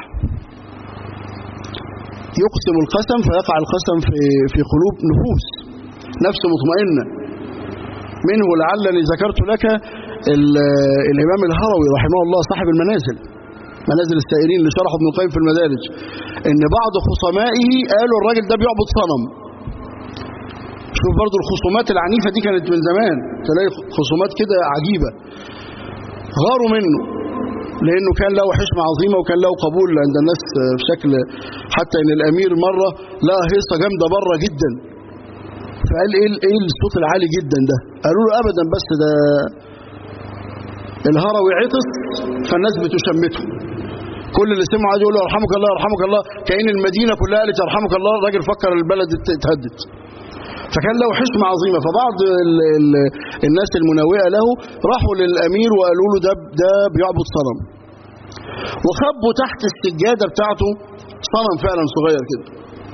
يقسم القسم فيقع القسم في في قلوب نفوس نفس مطمئنة منه لعلني ذكرت لك الإمام الهروي رحمه الله صاحب المنازل منازل السائرين اللي شرحه ابن القيم في المدارج ان بعض خصمائه قالوا الراجل ده بيعبد صنم شوف برضو الخصومات العنيفة دي كانت من زمان تلاقي خصومات كده عجيبة غاروا منه لأنه كان له حشمة عظيمة وكان له قبول عند الناس بشكل حتى إن الأمير مرة لقى هيصة جامدة بره جدا فقال إيه إيه الصوت العالي جدا ده قالوا له أبدا بس ده الهروي عطس فالناس بتشمته كل اللي سمعوا قعدوا يقولوا يرحمك الله يرحمك الله كأن المدينة كلها قالت يرحمك الله الراجل فكر البلد اتهدت فكان له حشمة عظيمة فبعض ال ال الناس المناوئة له راحوا للأمير وقالوا له ده, ده بيعبد صنم وخبوا تحت السجادة بتاعته صنم فعلا صغير كده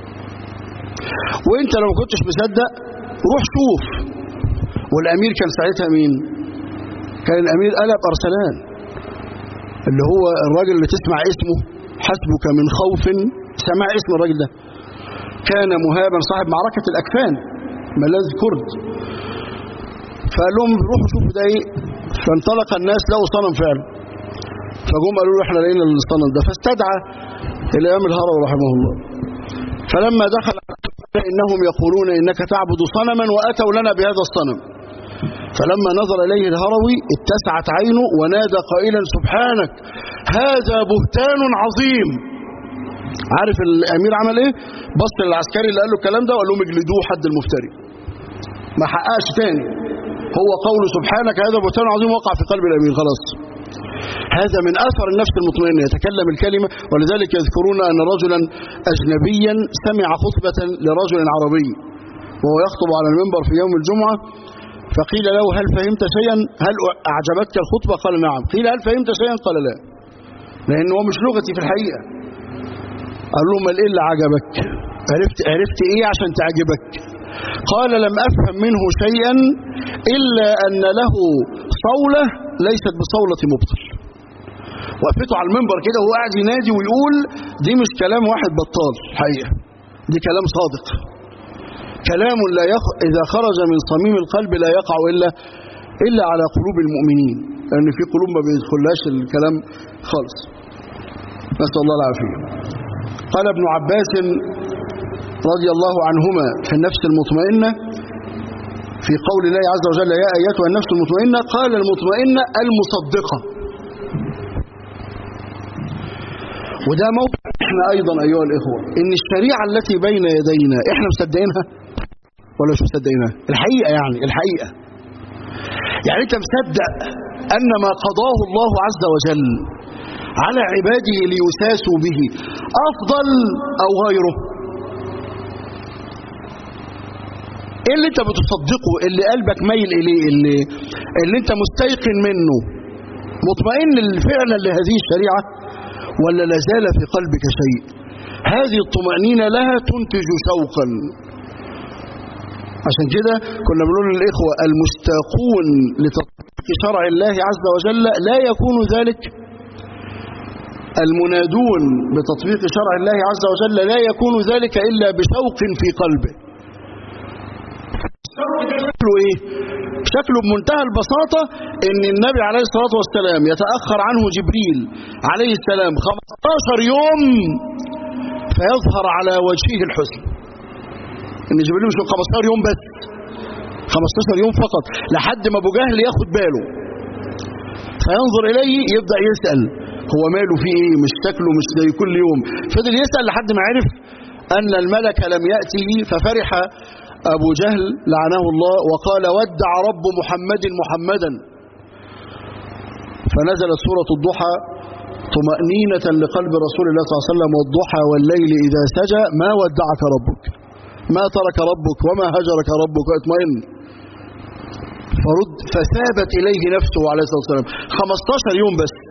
وانت لو ما كنتش مصدق روح شوف والأمير كان ساعتها مين كان الأمير قلب أرسلان اللي هو الراجل اللي تسمع اسمه حسبك من خوف سمع اسم الراجل ده كان مهابا صاحب معركة الأكفان ملاذ كرد فقال لهم روحوا شوفوا ده ايه فانطلق الناس لقوا صنم فعلا فجم قالوا له احنا لقينا الصنم ده فاستدعى الامام الهروي رحمه الله فلما دخل انهم يقولون انك تعبد صنما واتوا لنا بهذا الصنم فلما نظر اليه الهروي اتسعت عينه ونادى قائلا سبحانك هذا بهتان عظيم عارف الامير عمل ايه بص للعسكري اللي قال له الكلام ده وقال لهم اجلدوه حد المفتري ما حققش تاني هو قول سبحانك هذا بهتان عظيم وقع في قلب الامير خلاص هذا من اثر النفس المطمئنه يتكلم الكلمه ولذلك يذكرون ان رجلا اجنبيا سمع خطبه لرجل عربي وهو يخطب على المنبر في يوم الجمعه فقيل له هل فهمت شيئا هل اعجبتك الخطبه قال نعم قيل هل فهمت شيئا قال لا لانه هو مش لغتي في الحقيقه قال له امال ايه اللي عجبك عرفت عرفت ايه عشان تعجبك قال لم افهم منه شيئا الا ان له صوله ليست بصوله مبطل وقفته على المنبر كده وهو قاعد ينادي ويقول دي مش كلام واحد بطال حقيقه دي كلام صادق كلام لا يخ... اذا خرج من صميم القلب لا يقع الا الا على قلوب المؤمنين لان في قلوب ما بيدخلهاش الكلام خالص نسال الله العافيه قال ابن عباس رضي الله عنهما في النفس المطمئنة في قول الله عز وجل يا أيتها النفس المطمئنة قال المطمئنة المصدقة وده موقع احنا أيضا أيها الإخوة إن الشريعة التي بين يدينا احنا مصدقينها ولا مش مصدقينها الحقيقة يعني الحقيقة يعني انت مصدق أن ما قضاه الله عز وجل على عباده ليساسوا به أفضل أو غيره ايه اللي انت بتصدقه اللي قلبك ميل اليه اللي, اللي انت مستيقن منه مطمئن فعلا لهذه الشريعة ولا لازال في قلبك شيء هذه الطمأنينة لها تنتج شوقا عشان كده كنا بنقول للإخوة المستاقون لتطبيق شرع الله عز وجل لا يكون ذلك المنادون بتطبيق شرع الله عز وجل لا يكون ذلك إلا بشوق في قلبه شكله ايه شكله بمنتهى البساطة ان النبي عليه الصلاة والسلام يتأخر عنه جبريل عليه السلام 15 يوم فيظهر على وجهه الحسن ان جبريل مش 15 يوم بس 15 يوم فقط لحد ما ابو جهل ياخد باله فينظر اليه يبدأ يسأل هو ماله فيه ايه مش شكله مش زي كل يوم فضل يسأل لحد ما عرف ان الملك لم يأته ففرح أبو جهل لعنه الله وقال ودع رب محمد محمدا فنزلت سورة الضحى طمأنينة لقلب رسول الله صلى الله عليه وسلم والضحى والليل إذا سجى ما ودعك ربك ما ترك ربك وما هجرك ربك اطمئن فرد فثابت إليه نفسه عليه الصلاة والسلام 15 يوم بس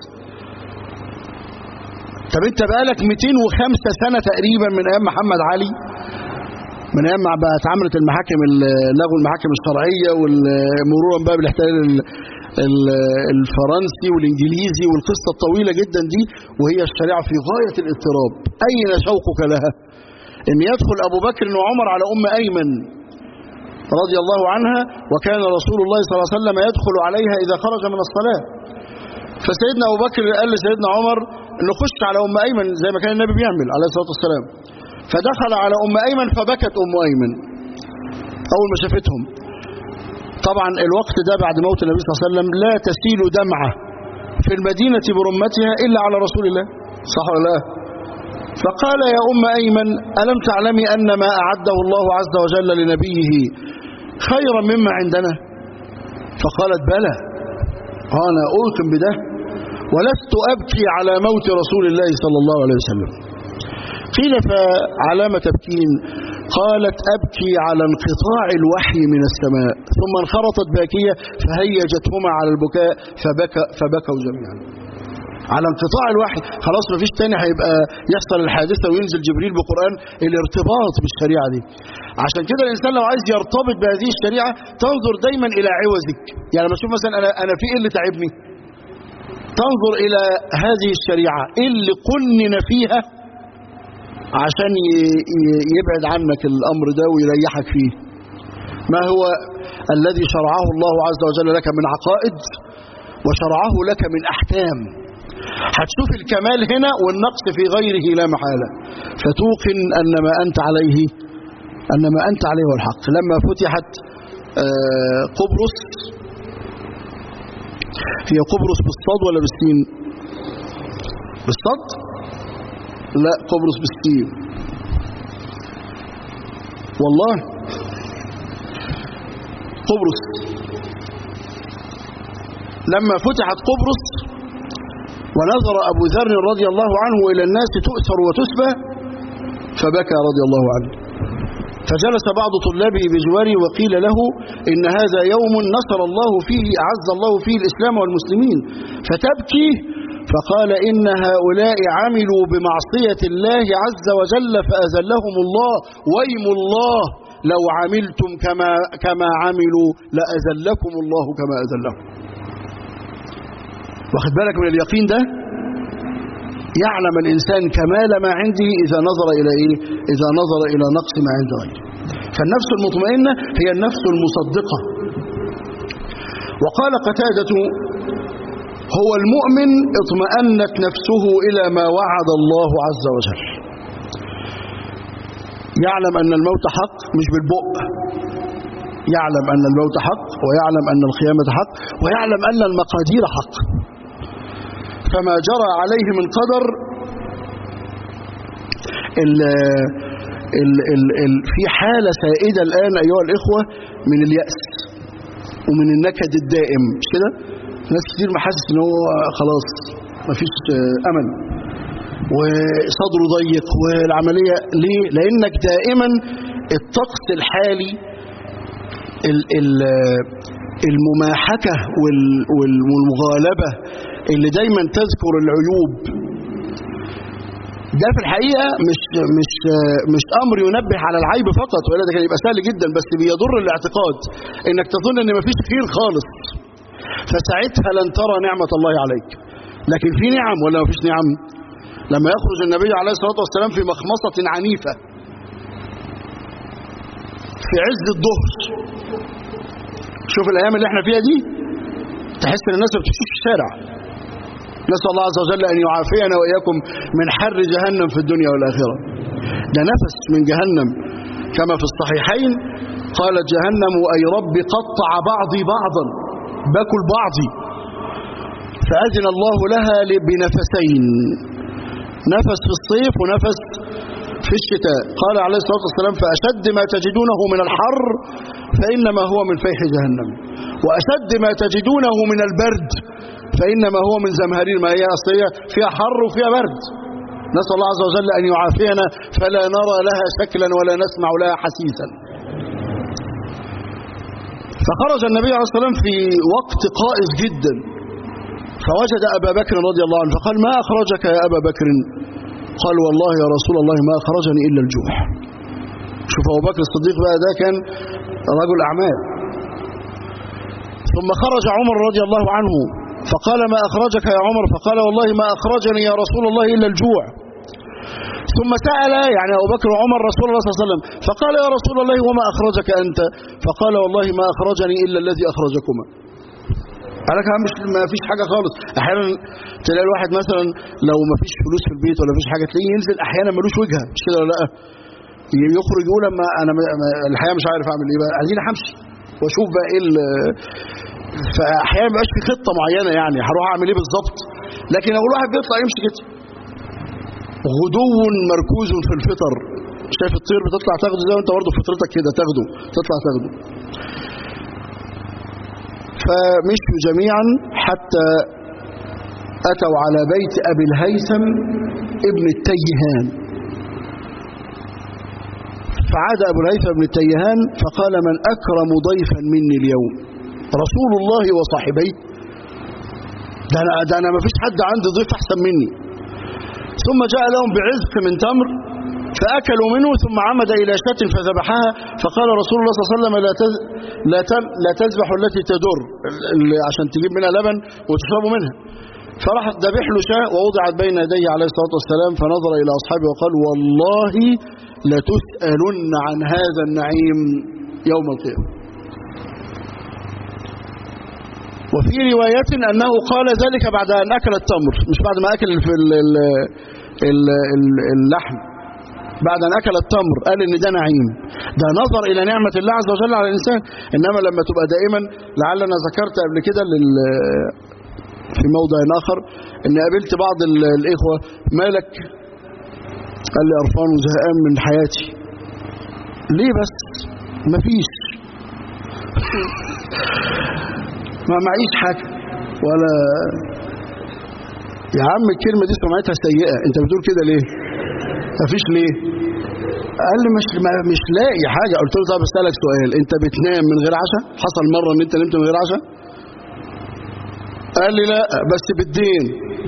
طب انت بقالك 205 سنة تقريبا من أيام محمد علي من ايام ما بقى اتعملت المحاكم لغوا المحاكم الشرعيه ومرورا بقى بالاحتلال الفرنسي والانجليزي والقصه الطويله جدا دي وهي الشريعه في غايه الاضطراب اين شوقك لها ان يدخل ابو بكر وعمر على ام ايمن رضي الله عنها وكان رسول الله صلى الله عليه وسلم يدخل عليها اذا خرج من الصلاه فسيدنا ابو بكر قال لسيدنا عمر نخش على ام ايمن زي ما كان النبي بيعمل عليه الصلاه والسلام فدخل على أم أيمن فبكت أم أيمن أول ما شافتهم طبعا الوقت ده بعد موت النبي صلى الله عليه وسلم لا تسيل دمعة في المدينة برمتها إلا على رسول الله صح ولا لا فقال يا أم أيمن ألم تعلمي أن ما أعده الله عز وجل لنبيه خيرا مما عندنا فقالت بلى أنا أوقن بده ولست أبكي على موت رسول الله صلى الله عليه وسلم قيل فعلى ما تبكين قالت أبكي على انقطاع الوحي من السماء ثم انخرطت باكية فهيجتهما على البكاء فبكى فبكوا جميعا على انقطاع الوحي خلاص ما فيش تاني هيبقى يحصل الحادثة وينزل جبريل بقرآن الارتباط بالشريعة دي عشان كده الإنسان لو عايز يرتبط بهذه الشريعة تنظر دايما إلى عوزك يعني لما أشوف مثلا أنا, أنا في إيه اللي تعبني تنظر إلى هذه الشريعة إيه اللي قنن فيها عشان يبعد عنك الأمر ده ويريحك فيه ما هو الذي شرعه الله عز وجل لك من عقائد وشرعه لك من أحكام هتشوف الكمال هنا والنقص في غيره لا محالة فتوقن أن ما أنت عليه أن ما أنت عليه هو الحق لما فتحت قبرص هي قبرص بالصاد ولا بالسين بالصاد لا قبرص بالسين والله قبرص لما فتحت قبرص ونظر أبو ذر رضي الله عنه إلى الناس تؤثر وتسبى فبكى رضي الله عنه فجلس بعض طلابه بجواره وقيل له إن هذا يوم نصر الله فيه أعز الله فيه الإسلام والمسلمين فتبكي فقال إن هؤلاء عملوا بمعصية الله عز وجل فأذلهم الله ويم الله لو عملتم كما, كما عملوا لأذلكم الله كما أذلهم واخد بالك من اليقين ده يعلم الإنسان كمال ما عنده إذا نظر إلى إيه إذا نظر إلى نقص ما عند غيره فالنفس المطمئنة هي النفس المصدقة وقال قتادة هو المؤمن اطمأنت نفسه إلى ما وعد الله عز وجل يعلم أن الموت حق مش بالبؤ يعلم أن الموت حق ويعلم أن القيامة حق ويعلم أن المقادير حق فما جرى عليه من قدر ال ال ال ال في حالة سائدة الآن أيها الإخوة من اليأس ومن النكد الدائم مش كده ناس كتير محاسس ان هو خلاص مفيش أمل وصدره ضيق والعملية ليه لأنك دائما الطقس الحالي ال ال المماحكة والمغالبة اللي دايما تذكر العيوب ده في الحقيقة مش مش مش أمر ينبه على العيب فقط ولا ده كان يبقى سهل جدا بس بيضر الاعتقاد إنك تظن إن مفيش خير خالص فساعتها لن ترى نعمة الله عليك لكن في نعم ولا مفيش نعم لما يخرج النبي عليه الصلاة والسلام في مخمصة عنيفة في عز الظهر شوف الأيام اللي احنا فيها دي تحس ان الناس ما بتمشيش في الشارع نسأل الله عز وجل أن يعافينا وإياكم من حر جهنم في الدنيا والآخرة ده نفس من جهنم كما في الصحيحين قالت جهنم أي رب قطع بعضي بعضا باكل بعضي فأذن الله لها بنفسين نفس في الصيف ونفس في الشتاء قال عليه الصلاة والسلام فأشد ما تجدونه من الحر فإنما هو من فيح جهنم وأشد ما تجدونه من البرد فإنما هو من زمهرير ما هي أصلية فيها حر وفيها برد نسأل الله عز وجل أن يعافينا فلا نرى لها شكلا ولا نسمع لها حسيسا فخرج النبي عليه الصلاة والسلام في وقت قائز جدا فوجد أبا بكر رضي الله عنه فقال ما أخرجك يا أبا بكر قال والله يا رسول الله ما أخرجني إلا الجوع شوف أبو بكر الصديق بقى ده كان رجل أعمال ثم خرج عمر رضي الله عنه فقال ما أخرجك يا عمر فقال والله ما أخرجني يا رسول الله إلا الجوع ثم سأل يعني أبو بكر وعمر رسول الله صلى الله عليه وسلم فقال يا رسول الله وما أخرجك أنت فقال والله ما أخرجني إلا الذي أخرجكما قال لك مش ما فيش حاجة خالص أحيانا تلاقي الواحد مثلا لو ما فيش فلوس في البيت ولا فيش حاجة تلاقيه ينزل أحيانا ملوش وجهة مش كده ولا لا يخرج يقول اما انا م- م- الحقيقه مش عارف اعمل ايه بقى عايزين همشي واشوف بقى ايه ال- فاحيانا ما بيبقاش في خطه معينه يعني هروح اعمل ايه بالظبط لكن لو الواحد بيطلع يمشي كده غدو مركوز في الفطر شايف الطير بتطلع تاخده زي ما انت برضه فطرتك كده تاخده تطلع تاخده فمشوا جميعا حتى أتوا على بيت أبي الهيثم ابن التيهان فعاد أبو الهيثم بن التيهان فقال من أكرم ضيفا مني اليوم رسول الله وصاحبيه ده أنا, ده أنا ما فيش حد عندي ضيف أحسن مني ثم جاء لهم بعزق من تمر فأكلوا منه ثم عمد إلى شاة فذبحها فقال رسول الله صلى الله عليه وسلم لا تز... لا, ت... لا تذبح التي تدر اللي عشان تجيب منها لبن وتشربوا منها فراح ذبح له شاة ووضعت بين يديه عليه الصلاة والسلام فنظر إلى أصحابه وقال والله لتسألن عن هذا النعيم يوم القيامة وفي رواية أنه قال ذلك بعد أن أكل التمر مش بعد ما أكل في ال ال ال ال اللحم بعد أن أكل التمر قال إن ده نعيم ده نظر إلى نعمة الله عز وجل على الإنسان إنما لما تبقى دائما لعلنا ذكرت قبل كده لل في موضع آخر إن قابلت بعض ال- الإخوة مالك قال لي قرفان وزهقان من حياتي ليه بس مفيش ما معيش حاجة ولا يا عم الكلمة دي سمعتها سيئة انت بتقول كده ليه مفيش ليه قال لي مش ما مش لاقي حاجة قلت له طب اسألك سؤال انت بتنام من غير عشاء حصل مرة ان انت نمت من غير عشاء قال لي لا بس بالدين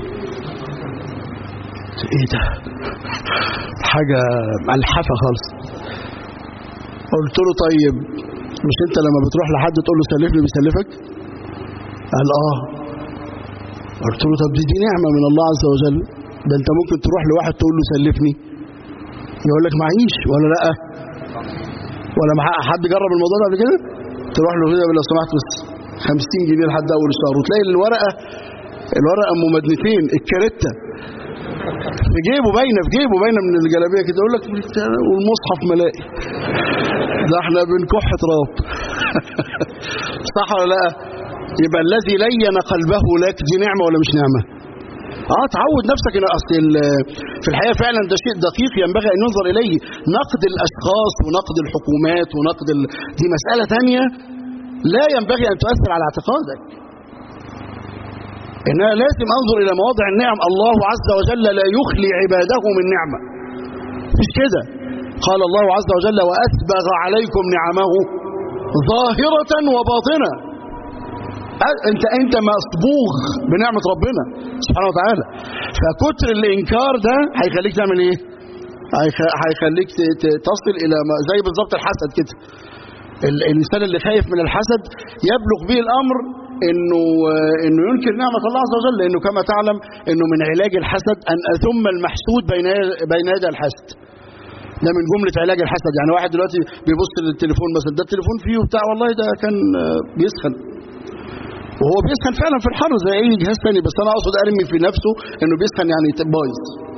ايه ده حاجة ملحفة خالص قلت له طيب مش انت لما بتروح لحد تقول له سلفني بيسلفك قال اه قلت له طب دي, دي نعمة من الله عز وجل ده انت ممكن تروح لواحد تقول له سلفني يقول لك معيش ولا لا ولا مع حد جرب الموضوع ده قبل كده تروح له كده لو سمحت بس 50 جنيه لحد اول الشهر وتلاقي الورقه الورقه ام مدنتين الكارته في جيبه باينه في جيبه باينه من الجلابيه كده يقول لك والمصحف ملاقي ده احنا بنكح تراب صح ولا لا يبقى الذي لين قلبه لك دي نعمه ولا مش نعمه اه تعود نفسك ان اصل ال- في الحقيقه فعلا ده شيء دقيق ينبغي ان ينظر اليه نقد الاشخاص ونقد الحكومات ونقد ال... دي مساله ثانيه لا ينبغي ان تؤثر على اعتقادك انها لازم انظر الى مواضع النعم الله عز وجل لا يخلي عباده من نعمه مش كده قال الله عز وجل واسبغ عليكم نعمه ظاهره وباطنه انت انت مصبوغ بنعمه ربنا سبحانه وتعالى فكتر الانكار ده هيخليك تعمل ايه هيخ- هيخليك ت- ت- تصل الى ما زي بالظبط الحسد كده ال- الانسان اللي خايف من الحسد يبلغ به الامر انه انه ينكر نعمه الله عز وجل لانه كما تعلم انه من علاج الحسد ان اذم المحسود بين يد- بين يدي الحسد ده من جمله علاج الحسد يعني واحد دلوقتي بيبص للتليفون مثلا ده التليفون فيه وبتاع والله ده كان آه، بيسخن وهو بيسخن فعلا في الحر زي اي جهاز تاني بس انا اقصد ارمي في نفسه انه بيسخن يعني بايظ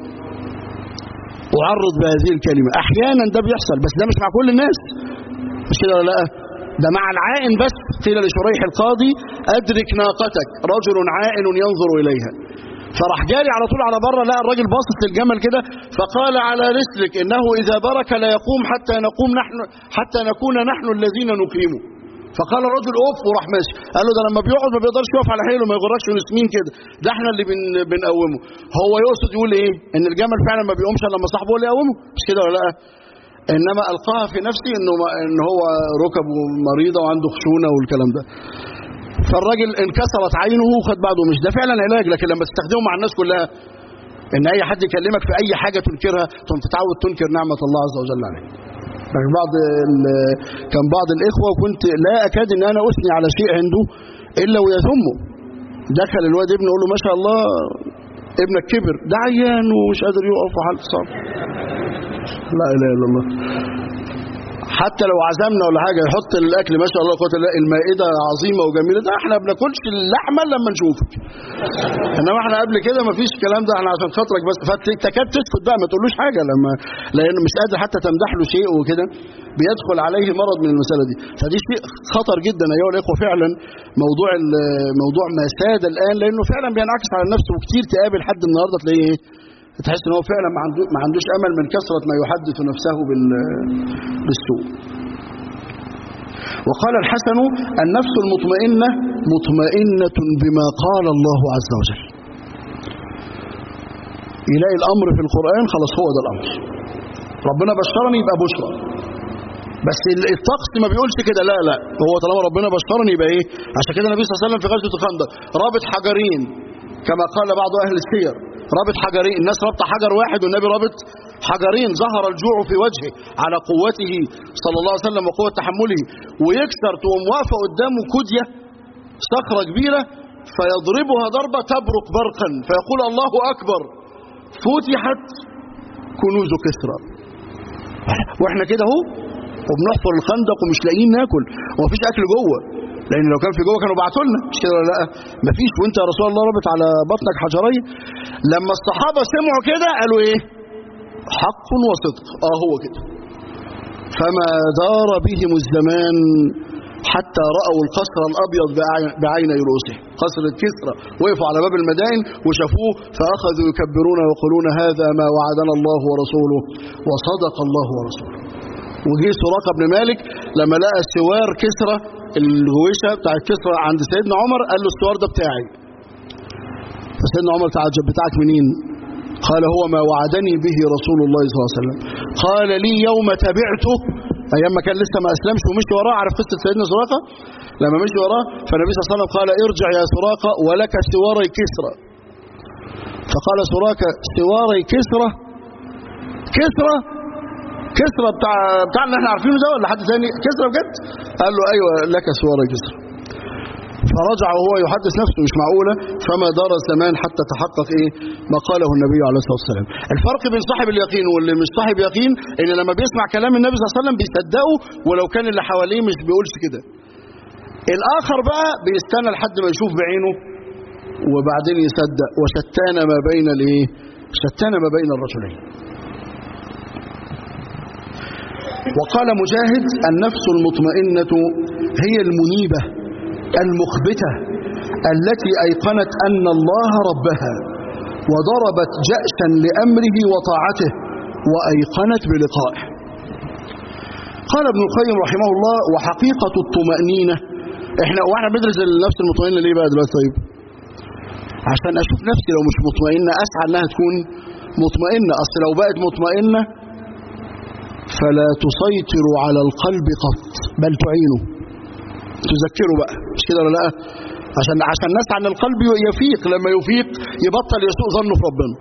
اعرض بهذه الكلمه احيانا ده بيحصل بس ده مش مع كل الناس مش كده ولا لا ده مع العائن بس قيل لشريح القاضي ادرك ناقتك رجل عائن ينظر اليها فراح جاري على طول على بره لقى الراجل باصص للجمل كده فقال على رسلك انه اذا برك لا يقوم حتى نقوم نحن حتى نكون نحن الذين نقيمه فقال الرجل اوف وراح ماشي قال له ده لما بيقعد ما بيقدرش يقف على حيله ما يغركش نسمين كده ده احنا اللي بن بنقومه هو يقصد يقول ايه ان الجمل فعلا ما بيقومش الا لما صاحبه هو اللي يقومه مش كده ولا لا انما القاها في نفسي انه ان هو ركبه مريضه وعنده خشونه والكلام ده فالراجل انكسرت عينه وخد بعضه مش ده فعلا علاج لكن لما تستخدمه مع الناس كلها ان اي حد يكلمك في اي حاجه تنكرها ثم تتعود تنكر نعمه الله عز وجل عليك كان بعض ال- كان بعض الاخوه وكنت لا اكاد ان انا اثني على شيء عنده الا ويذمه دخل الواد ابنه يقول له ما شاء الله ابنك كبر ده عيان ومش قادر يقف وحالته صعب لا اله الا الله حتى لو عزمنا ولا حاجه يحط الاكل ما شاء الله قوه الله المائده عظيمه وجميله ده احنا ما بناكلش اللحمه إلا لما نشوفك انما احنا قبل كده ما فيش الكلام ده احنا عشان خاطرك بس فتكاد تسكت بقى ما تقولوش حاجه لما لانه مش قادر حتى تمدح له شيء وكده بيدخل عليه مرض من المساله دي فدي شيء خطر جدا ايها الاخوه فعلا موضوع ال- موضوع ما ساد الان لانه فعلا بينعكس على النفس وكتير تقابل حد النهارده تلاقيه ايه تحس ان هو فعلا ما عنده ما عندوش امل من كثره ما يحدث نفسه بال- بالسوء وقال الحسن النفس المطمئنة مطمئنة بما قال الله عز وجل يلاقي الأمر في القرآن خلاص هو ده الأمر ربنا بشرني يبقى بشرى بس ال- الطقس ما بيقولش كده لا لا هو طالما ربنا بشرني يبقى ايه عشان كده النبي صلى الله عليه وسلم في غزوة الخندق رابط حجرين كما قال بعض أهل السير رابط حجرين الناس رابطه حجر واحد والنبي رابط حجرين ظهر الجوع في وجهه على قوته صلى الله عليه وسلم وقوة تحمله ويكسر تقوم واقفة قدامه كدية صخرة كبيرة فيضربها ضربة تبرق برقا فيقول الله أكبر فتحت كنوز كسرى واحنا كده اهو وبنحفر الخندق ومش لاقيين ناكل ومفيش اكل جوه لان لو كان في جوه كانوا بعتوا لنا مش كده ولا لا مفيش وانت يا رسول الله رابط على بطنك حجرين لما الصحابه سمعوا كده قالوا ايه حق وصدق اه هو كده فما دار بهم الزمان حتى رأوا القصر الأبيض بعين- بعيني رؤوسهم قصر الكسرى وقفوا على باب المدائن وشافوه فأخذوا يكبرون ويقولون هذا ما وعدنا الله ورسوله وصدق الله ورسوله وجي سراقة بن مالك لما لقى سوار كسرى الغويشة بتاع الكسرى عند سيدنا عمر قال له السوار ده بتاعي فسيدنا عمر تعجب بتاعك منين قال هو ما وعدني به رسول الله صلى الله عليه وسلم قال لي يوم تبعته ايام ما كان لسه ما اسلمش ومشي وراه عارف قصه سيدنا سراقه لما مشي وراه فالنبي صلى الله عليه وسلم قال ارجع يا سراقه ولك سواري كسرى فقال سراقه سواري كسرى كسرى كسرى بتاع بتاع اللي احنا عارفينه ده ولا حد ثاني كسرى بجد قال له ايوه لك سواري كسرى فرجع وهو يحدث نفسه مش معقولة فما دار الزمان حتى تحقق ايه ما قاله النبي عليه الصلاة والسلام الفرق بين صاحب اليقين واللي مش صاحب يقين ان لما بيسمع كلام النبي صلى الله عليه وسلم بيصدقه ولو كان اللي حواليه مش بيقولش كده الاخر بقى بيستنى لحد ما يشوف بعينه وبعدين يصدق وشتان ما بين الايه شتان ما بين الرجلين وقال مجاهد النفس المطمئنة هي المنيبة المخبتة التي أيقنت أن الله ربها وضربت جأشا لأمره وطاعته وأيقنت بلقائه قال ابن القيم رحمه الله وحقيقة الطمأنينة احنا واحنا بندرس النفس المطمئنة ليه بقى دلوقتي طيب عشان اشوف نفسي لو مش مطمئنة اسعى انها تكون مطمئنة اصل لو بقت مطمئنة فلا تسيطر على القلب قط بل تعينه تذكره بقى مش كده ولا لا عشان عشان نسعى ان القلب يفيق لما يفيق يبطل يسوء ظنه في ربنا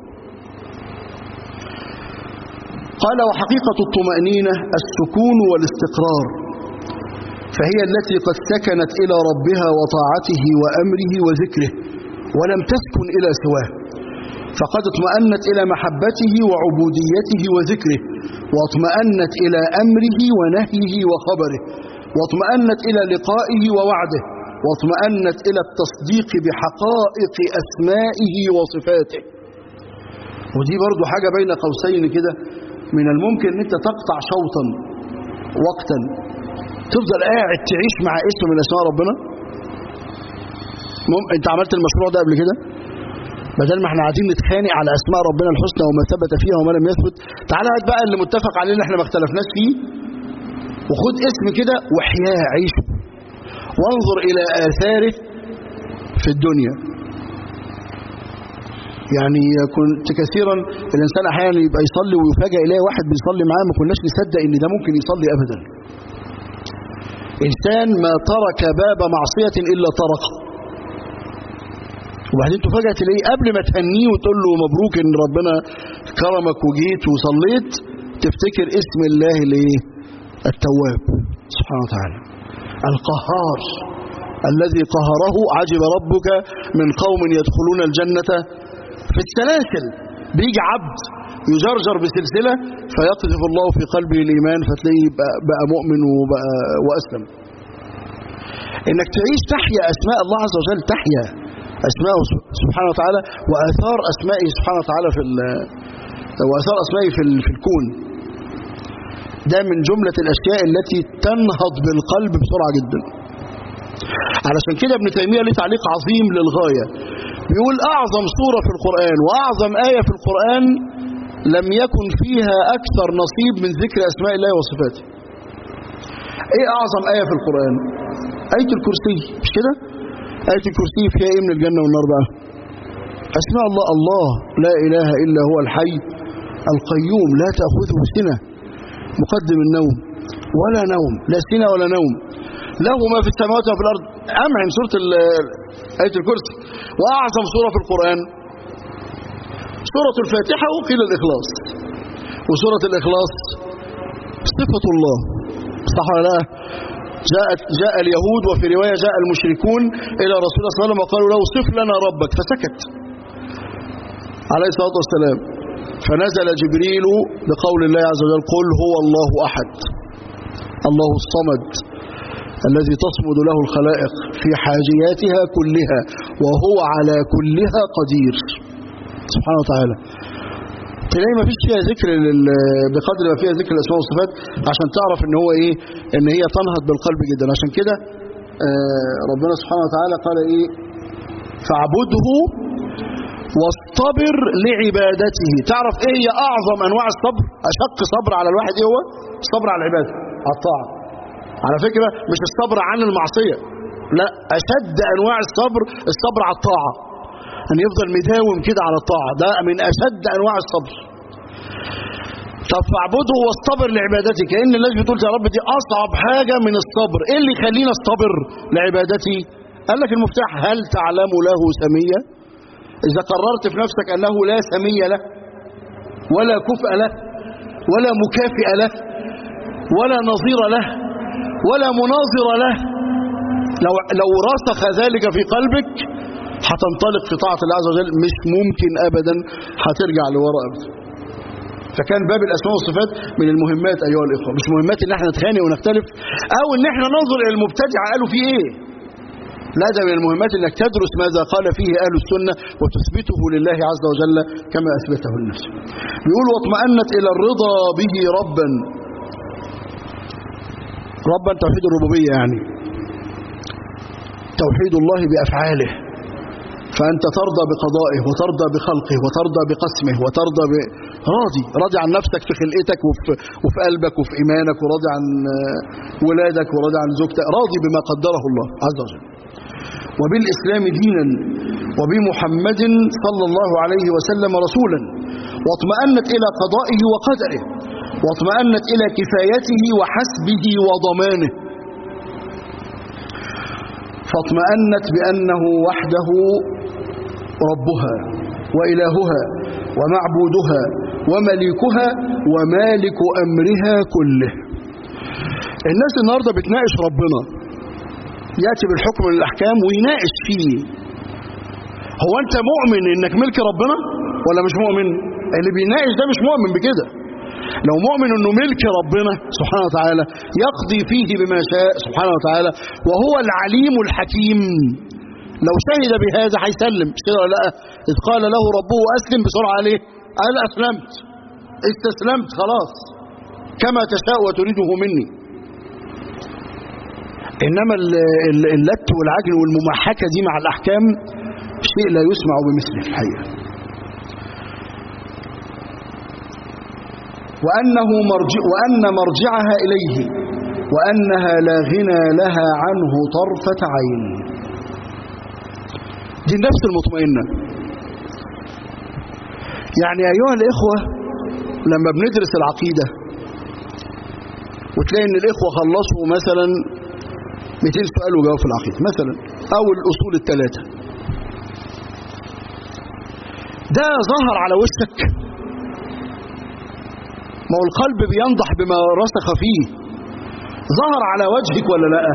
قال وحقيقة الطمأنينة السكون والاستقرار فهي التي قد سكنت إلى ربها وطاعته وأمره وذكره ولم تسكن إلى سواه فقد اطمأنت إلى محبته وعبوديته وذكره واطمأنت إلى أمره ونهيه وخبره واطمأنت إلى لقائه ووعده واطمأنت إلى التصديق بحقائق أسمائه وصفاته ودي برضو حاجة بين قوسين كده من الممكن ان انت تقطع شوطا وقتا تفضل قاعد تعيش مع اسم من اسماء ربنا مم... انت عملت المشروع ده قبل كده بدل ما احنا قاعدين نتخانق على اسماء ربنا الحسنى وما ثبت فيها وما لم يثبت تعالى هات بقى اللي متفق عليه اللي احنا ما اختلفناش فيه وخد اسم كده واحياه عيشه وانظر الى اثاره في الدنيا يعني كنت كثيرا الانسان احيانا يبقى يصلي ويفاجئ يلاقي واحد بيصلي معاه ما كناش نصدق ان ده ممكن يصلي ابدا انسان ما ترك باب معصيه الا طرقه وبعدين تفاجئ تلاقيه قبل ما تهنيه وتقول له مبروك ان ربنا كرمك وجيت وصليت تفتكر اسم الله الايه التواب سبحانه وتعالى القهار الذي قهره عجب ربك من قوم يدخلون الجنة في السلاسل بيجي عبد يجرجر بسلسلة فيقذف الله في قلبه الإيمان فتلاقيه بقى, بقى مؤمن وبقى وأسلم إنك تعيش تحيا أسماء الله عز وجل تحيا أسماءه سبحانه وتعالى وآثار أسمائه سبحانه وتعالى في وآثار أسمائه في, في الكون ده من جملة الأشياء التي تنهض بالقلب بسرعة جدا علشان كده ابن تيمية ليه تعليق عظيم للغاية بيقول أعظم سورة في القرآن وأعظم آية في القرآن لم يكن فيها أكثر نصيب من ذكر أسماء الله وصفاته إيه أعظم آية في القرآن آية الكرسي مش كده آية الكرسي فيها إيه من الجنة والنار بقى أسماء الله الله لا إله إلا هو الحي القيوم لا تأخذه سنة مقدم النوم ولا نوم لا سنة ولا نوم له ما في السماوات وفي الأرض أمعن سورة آية الكرسي وأعظم سورة في القرآن سورة الفاتحة وقيل الإخلاص وسورة الإخلاص صفة الله صح ولا لا جاءت جاء اليهود وفي رواية جاء المشركون إلى رسول الله صلى الله عليه وسلم وقالوا له صف لنا ربك فسكت عليه الصلاة والسلام فنزل جبريل بقول الله عز وجل قل هو الله أحد الله الصمد الذي تصمد له الخلائق في حاجياتها كلها وهو على كلها قدير سبحانه وتعالى تلاقي ما فيش فيها ذكر بقدر ما فيها ذكر الاسماء والصفات عشان تعرف ان هو ايه ان هي تنهض بالقلب جدا عشان كده ربنا سبحانه وتعالى قال ايه فاعبده واصطبر لعبادته تعرف ايه هي اعظم انواع الصبر اشق صبر على الواحد ايه هو الصبر على العباده على الطاعه على فكره مش الصبر عن المعصيه لا اشد انواع الصبر الصبر على الطاعه أن يفضل مداوم كده على الطاعة ده من أشد أنواع الصبر طب فاعبده واصطبر لعبادتي كأن الناس بتقول يا رب دي أصعب حاجة من الصبر إيه اللي يخلينا اصطبر لعبادتي قال لك المفتاح هل تعلم له سمية إذا قررت في نفسك أنه لا سمية له ولا كفء له ولا مكافئ له ولا نظير له ولا مناظر له لو, لو رسخ ذلك في قلبك هتنطلق في طاعة الله عز وجل مش ممكن أبدا هترجع لورا أبدا فكان باب الأسماء والصفات من المهمات أيها الإخوة مش مهمات إن احنا نتخانق ونختلف أو إن احنا ننظر إلى المبتدع قالوا فيه إيه لا ده من المهمات إنك تدرس ماذا قال فيه أهل السنة وتثبته لله عز وجل كما أثبته لنفسه بيقول واطمأنت إلى الرضا به ربا ربا توحيد الربوبية يعني توحيد الله بأفعاله فأنت ترضى بقضائه وترضى بخلقه وترضى بقسمه وترضى ب... راضي راضي عن نفسك في خلقتك وفي, وفي قلبك وفي إيمانك وراضي عن ولادك وراضي عن زوجتك راضي بما قدره الله عز وجل وبالإسلام دينا وبمحمد صلى الله عليه وسلم رسولا واطمأنت إلى قضائه وقدره واطمأنت إلى كفايته وحسبه وضمانه فاطمأنت بأنه وحده ربها وإلهها ومعبودها ومليكها ومالك أمرها كله الناس النهاردة بتناقش ربنا يأتي بالحكم من الأحكام ويناقش فيه هو أنت مؤمن إنك ملك ربنا ولا مش مؤمن اللي بيناقش ده مش مؤمن بكده لو مؤمن انه ملك ربنا سبحانه وتعالى يقضي فيه بما شاء سبحانه وتعالى وهو العليم الحكيم لو شهد بهذا هيسلم مش كده لا اذ قال له ربه اسلم بسرعه عليه قال اسلمت استسلمت خلاص كما تشاء وتريده مني انما اللت والعجل والممحكه دي مع الاحكام شيء لا يسمع بمثله في الحقيقه وأنه مرجع وأن مرجعها إليه وأنها لا غنى لها عنه طرفة عين دي النفس المطمئنة يعني أيها الإخوة لما بندرس العقيدة وتلاقي ان الإخوة خلصوا مثلا 200 سؤال وجاوب في العقيدة مثلا أو الأصول الثلاثة ده ظهر على وشك ما هو القلب بينضح بما رسخ فيه ظهر على وجهك ولا لا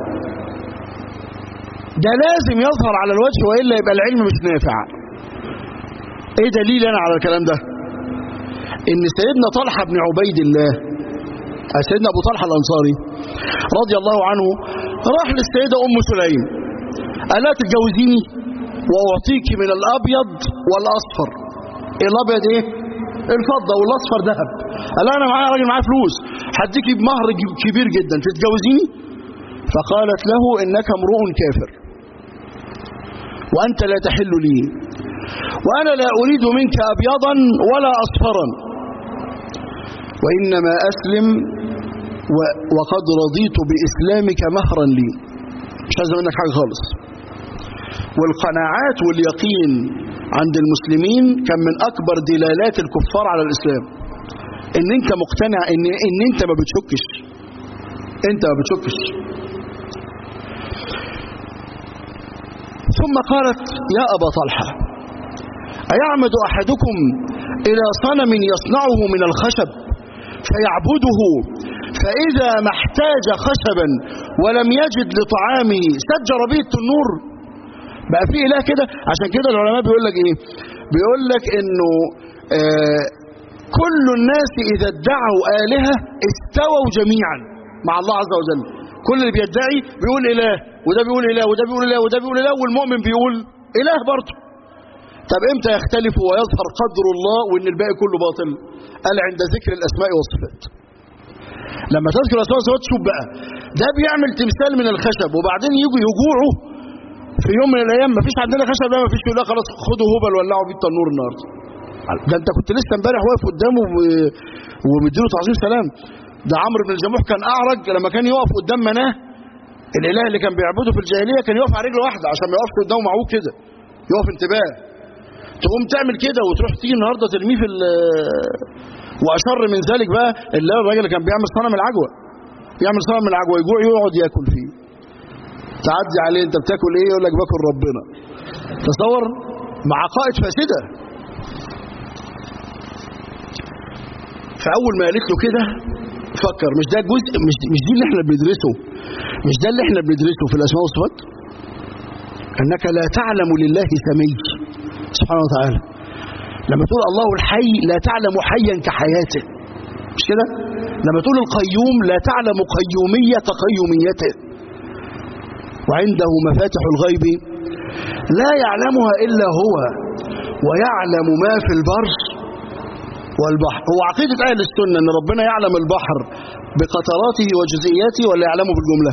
ده لازم يظهر على الوجه وإلا يبقى العلم مش نافع ايه دليل انا على الكلام ده ان سيدنا طلحة بن عبيد الله سيدنا ابو طلحة الانصاري رضي الله عنه راح للسيدة ام سليم قال لها تتجوزيني واعطيك من الابيض والاصفر الابيض ايه الفضة والاصفر ذهب قال لها انا معايا راجل معايا فلوس هديكي بمهر كبير جدا تتجوزيني فقالت له انك امرؤ كافر وانت لا تحل لي وانا لا اريد منك ابيضا ولا اصفرا وانما اسلم وقد رضيت باسلامك مهرا لي مش عايز منك حاجه خالص والقناعات واليقين عند المسلمين كان من اكبر دلالات الكفار على الاسلام ان انت مقتنع ان ان انت ما بتشكش انت ما بتشكش ثم قالت يا ابا طلحه ايعمد احدكم الى صنم يصنعه من الخشب فيعبده فاذا ما احتاج خشبا ولم يجد لطعامه سجر به التنور بقى في اله كده عشان كده العلماء بيقول لك ايه بيقول لك انه آه كل الناس اذا ادعوا الهه استووا جميعا مع الله عز وجل كل اللي بيدعي بيقول اله وده بيقول اله وده بيقول اله وده بيقول اله والمؤمن بيقول اله برضه طب امتى يختلف ويظهر قدر الله وان الباقي كله باطل قال عند ذكر الاسماء والصفات لما تذكر الاسماء والصفات شوف بقى ده بيعمل تمثال من الخشب وبعدين يجوا يجوعوا في يوم من الايام مفيش عندنا خشب لا مفيش يقول خلاص خدوا هبل ولعوا بيه التنور النهارده ده انت كنت لسه امبارح واقف قدامه ومديله تعظيم سلام ده عمرو بن الجموح كان اعرج لما كان يقف قدام مناه الاله اللي كان بيعبده في الجاهليه كان يقف على رجل واحده عشان ما يقفش قدامه معوج كده يقف انتباه تقوم تعمل كده وتروح تيجي النهارده ترميه في واشر من ذلك بقى اللي الراجل اللي كان بيعمل صنم العجوه يعمل صنم العجوه يجوع يقعد ياكل فيه تعدي عليه انت بتاكل ايه يقول لك باكل ربنا تصور مع عقائد فاسده فاول ما قالت له كده فكر مش ده جزء مش مش دي اللي احنا بندرسه مش ده اللي احنا بندرسه في الاسماء والصفات انك لا تعلم لله سمي سبحانه وتعالى لما تقول الله الحي لا تعلم حيا كحياته مش كده لما تقول القيوم لا تعلم قيومية كقيوميته وعنده مفاتح الغيب لا يعلمها إلا هو ويعلم ما في البر والبحر هو عقيدة أهل السنة أن ربنا يعلم البحر بقطراته وجزئياته ولا يعلمه بالجملة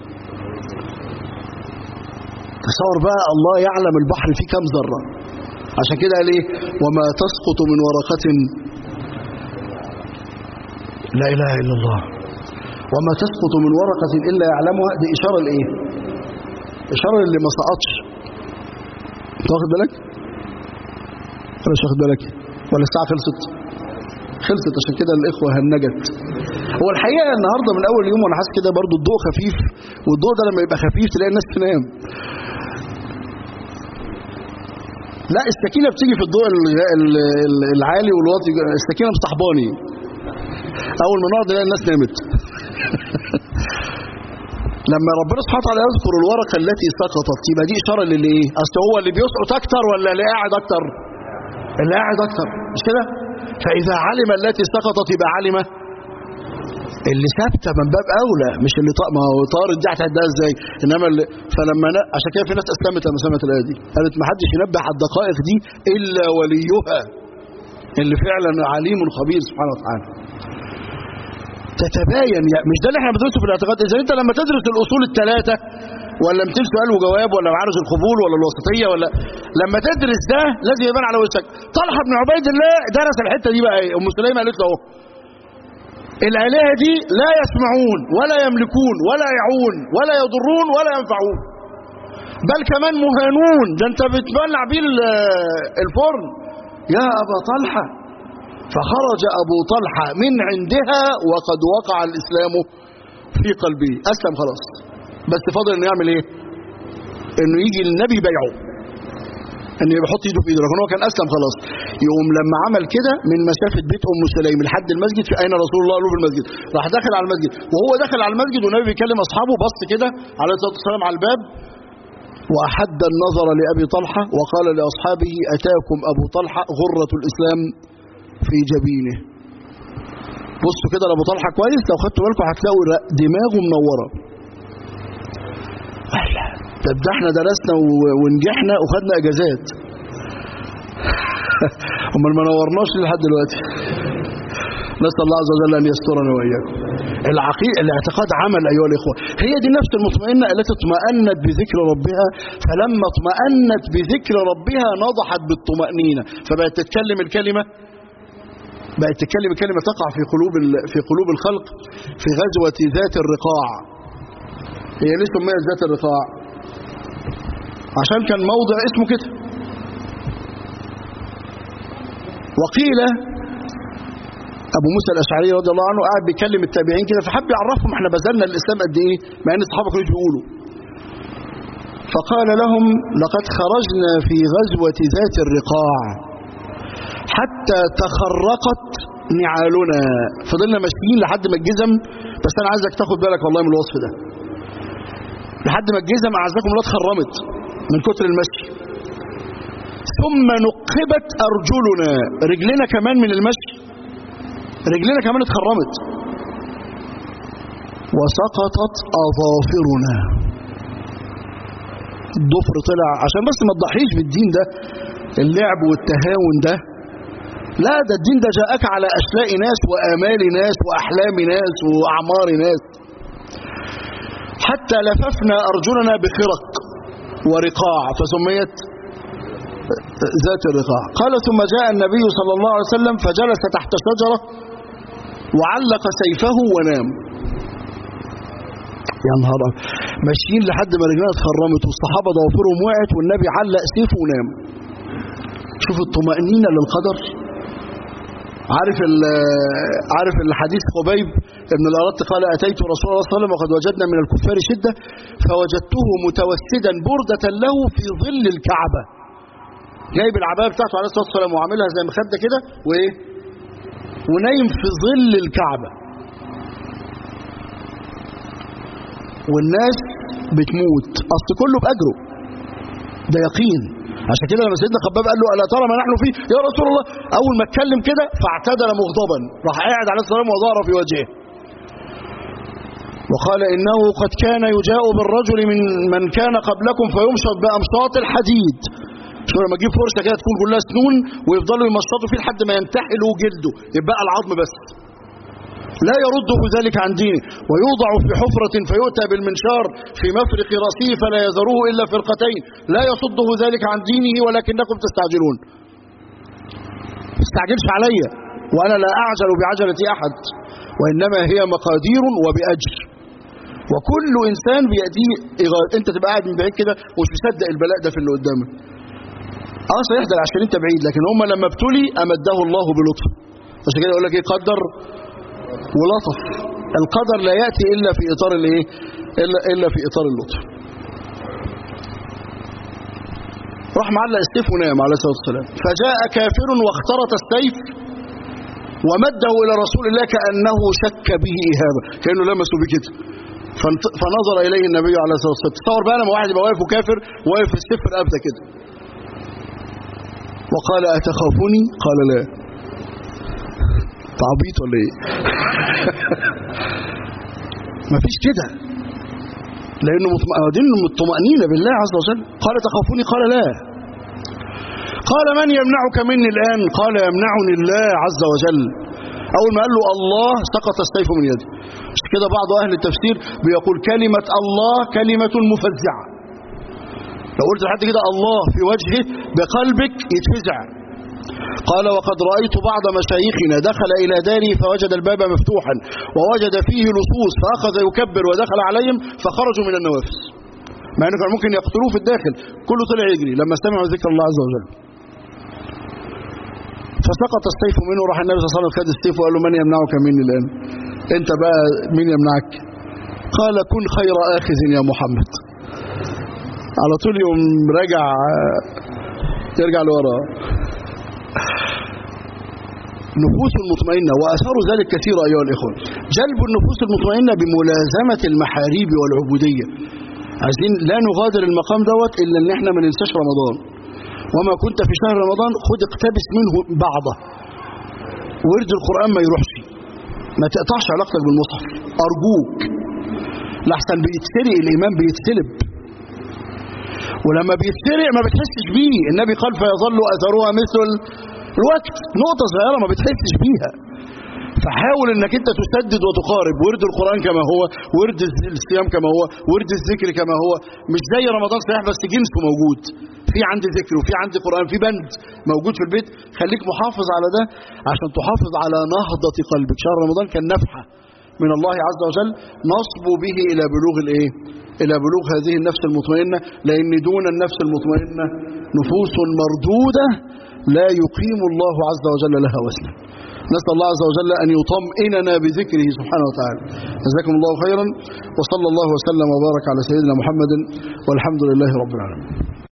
تصور بقى الله يعلم البحر فيه كم ذرة عشان كده قال ايه وما تسقط من ورقة لا إله إلا الله وما تسقط من ورقة إلا يعلمها دي إشارة لإيه إشارة اللي ما سقطش انت واخد بالك ولا مش واخد بالك ولا الساعة خلصت خلصت عشان كده الإخوة هنجت هو الحقيقة النهاردة من أول يوم وأنا حاسس كده برضو الضوء خفيف والضوء ده لما يبقى خفيف تلاقي الناس تنام لا السكينة بتيجي في الضوء العالي والواطي السكينة مصطحباني أول ما نقعد نلاقي الناس نامت لما ربنا سبحانه وتعالى يذكر الورقة التي سقطت يبقى دي إشارة للي إيه؟ أصل هو اللي بيسقط أكتر ولا اللي قاعد أكتر؟ اللي قاعد أكتر مش كده؟ فإذا علم التي سقطت يبقى علم اللي ثابته من باب اولى مش اللي طا... ما هو طارت دي هتعدها ازاي انما اللي فلما ن... عشان كده في ناس اسلمت لما سمعت الايه دي قالت ما حدش ينبه على الدقائق دي الا وليها اللي فعلا عليم خبير سبحانه وتعالى تتباين يعني مش ده اللي احنا بندرسه في الاعتقاد اذا انت لما تدرس الاصول الثلاثه ولا 200 سؤال وجواب ولا معارج القبول ولا الوسطيه ولا لما تدرس ده لازم يبان على وشك طلحه بن عبيد الله درس الحته دي بقى ايه ام سليمه قالت له اهو الآلهة دي لا يسمعون ولا يملكون ولا يعون ولا يضرون ولا ينفعون بل كمان مهانون ده انت بتبلع بيه الفرن يا أبا طلحة فخرج أبو طلحة من عندها وقد وقع الإسلام في قلبه أسلم خلاص بس فاضل انه يعمل ايه انه يجي للنبي بيعه ان يحط ايده في ايده لكن هو كان اسلم خلاص يقوم لما عمل كده من مسافه بيت ام سليم لحد المسجد في اين رسول الله قالوا في المسجد راح داخل على المسجد وهو داخل على المسجد والنبي بيكلم اصحابه بص كده عليه الصلاه والسلام على الباب واحد النظر لابي طلحه وقال لاصحابه اتاكم ابو طلحه غره الاسلام في جبينه بصوا كده لابو طلحه كويس لو خدتوا بالكم هتلاقوا ر- دماغه منوره أحلى. طب ده احنا درسنا و- ونجحنا وخدنا اجازات امال ما نورناش ليه لحد دلوقتي نسال الله عز وجل ان يسترنا واياكم العقيده الاعتقاد عمل ايها الاخوه هي دي النفس المطمئنه التي اطمأنت بذكر ربها فلما اطمأنت بذكر ربها نضحت بالطمأنينه فبقت تتكلم الكلمه بقت تتكلم الكلمه تقع في قلوب ال- في قلوب الخلق في غزوه ذات الرقاع هي ليه سميت ذات الرقاع عشان كان موضع اسمه كده وقيل ابو موسى الاشعري رضي الله عنه قاعد بيكلم التابعين كده فحب يعرفهم احنا بذلنا الاسلام قد ايه مع ان الصحابه كانوا بيقولوا فقال لهم لقد خرجنا في غزوه ذات الرقاع حتى تخرقت نعالنا فضلنا ماشيين لحد ما الجزم بس انا عايزك تاخد بالك والله من الوصف ده لحد ما الجزم اعزكم الله اتخرمت من كتر المشي ثم نقبت ارجلنا رجلنا كمان من المشي رجلنا كمان اتخرمت وسقطت اظافرنا الضفر طلع عشان بس ما تضحيش بالدين ده اللعب والتهاون ده لا ده الدين ده جاءك على اشلاء ناس وامال ناس واحلام ناس واعمار ناس حتى لففنا ارجلنا بخرق ورقاع فسميت ذات الرقاع قال ثم جاء النبي صلى الله عليه وسلم فجلس تحت شجرة وعلق سيفه ونام يا نهار أبيض. ماشيين لحد ما رجلنا اتخرمت والصحابة ضوافرهم وقعت والنبي علق سيفه ونام شوف الطمأنينة للقدر عارف عارف الحديث خبيب ابن الأرط قال أتيت رسول الله صلى الله عليه وسلم وقد وجدنا من الكفار شدة فوجدته متوسدا بردة له في ظل الكعبة جايب العبايه بتاعته عليه الصلاه والسلام وعاملها زي مخده كده وايه ونايم في ظل الكعبه والناس بتموت اصل كله باجره ده يقين عشان كده لما سيدنا خباب قال له الا ترى ما نحن فيه يا رسول الله اول ما اتكلم كده فاعتدل مغضبا راح قاعد عليه الصلاه والسلام وظهر في وجهه وقال انه قد كان يجاء بالرجل من من كان قبلكم فيمشط بامشاط الحديد شو لما تجيب فرشه كده تكون كلها سنون ويفضلوا يمشطوا فيه لحد ما ينتحل جلده يبقى العظم بس لا يرده ذلك عن دينه ويوضع في حفرة فيؤتى بالمنشار في مفرق رأسه فلا يذروه إلا فرقتين لا يصده ذلك عن دينه ولكنكم تستعجلون تستعجلش عليا وأنا لا أعجل بعجلة أحد وإنما هي مقادير وبأجر وكل إنسان بيأتيه إغاث أنت تبقى قاعد من بعيد كده ومش مصدق البلاء ده في اللي قدامك اه صحيح ده عشان انت بعيد لكن هم لما ابتلي امده الله بلطف عشان كده يقول لك ايه قدر ولطف القدر لا ياتي الا في اطار الايه الا الا في اطار اللطف راح معلق السيف ونام عليه الصلاه والسلام فجاء كافر واخترط السيف ومده الى رسول الله كانه شك به اهابه كانه لمسه بكده فنظر اليه النبي عليه الصلاه والسلام تصور بقى لما واحد يبقى واقف وكافر واقف في السيف رقبته كده وقال أتخافني قال لا تعبيط ولا ايه مفيش كده لانه مطمئنين الطمأنينة بالله عز وجل قال تخافوني قال لا قال من يمنعك مني الآن قال يمنعني الله عز وجل أول ما قال له الله سقط السيف من يده مش كده بعض أهل التفسير بيقول كلمة الله كلمة مفزعة لو قلت لحد كده الله في وجهه بقلبك يتفزع قال وقد رأيت بعض مشايخنا دخل إلى داري فوجد الباب مفتوحا ووجد فيه لصوص فأخذ يكبر ودخل عليهم فخرجوا من النوافذ مع أنه كان ممكن يقتلوه في الداخل كله طلع يجري لما سمعوا ذكر الله عز وجل فسقط السيف منه راح النبي صلى الله عليه وسلم خد السيف وقال له من يمنعك مني الآن انت بقى مين يمنعك قال كن خير آخذ يا محمد على طول يوم راجع يرجع لورا نفوس المطمئنة وأثار ذلك كثير أيها الإخوة جلب النفوس المطمئنة بملازمة المحاريب والعبودية عايزين لا نغادر المقام دوت إلا أن احنا ما ننساش رمضان وما كنت في شهر رمضان خد اقتبس منه بعضه ورد القرآن ما يروحش ما تقطعش علاقتك بالمصحف أرجوك لحسن بيتسرق الإيمان بيتسلب ولما بيتسرق ما بتحسش بيه النبي قال فيظل أثرها مثل الوقت نقطة صغيرة ما بتحسش بيها فحاول انك انت تسدد وتقارب ورد القرآن كما هو ورد الصيام كما هو ورد الذكر كما هو مش زي رمضان صحيح بس جنسه موجود في عندي ذكر وفي عندي قرآن في بند موجود في البيت خليك محافظ على ده عشان تحافظ على نهضة قلبك شهر رمضان كان نفحة من الله عز وجل نصب به إلى بلوغ الإيه إلى بلوغ هذه النفس المطمئنة لأن دون النفس المطمئنة نفوس مردودة لا يقيم الله عز وجل لها وزنا نسأل الله عز وجل أن يطمئننا بذكره سبحانه وتعالى جزاكم الله خيرا وصلى الله وسلم وبارك على سيدنا محمد والحمد لله رب العالمين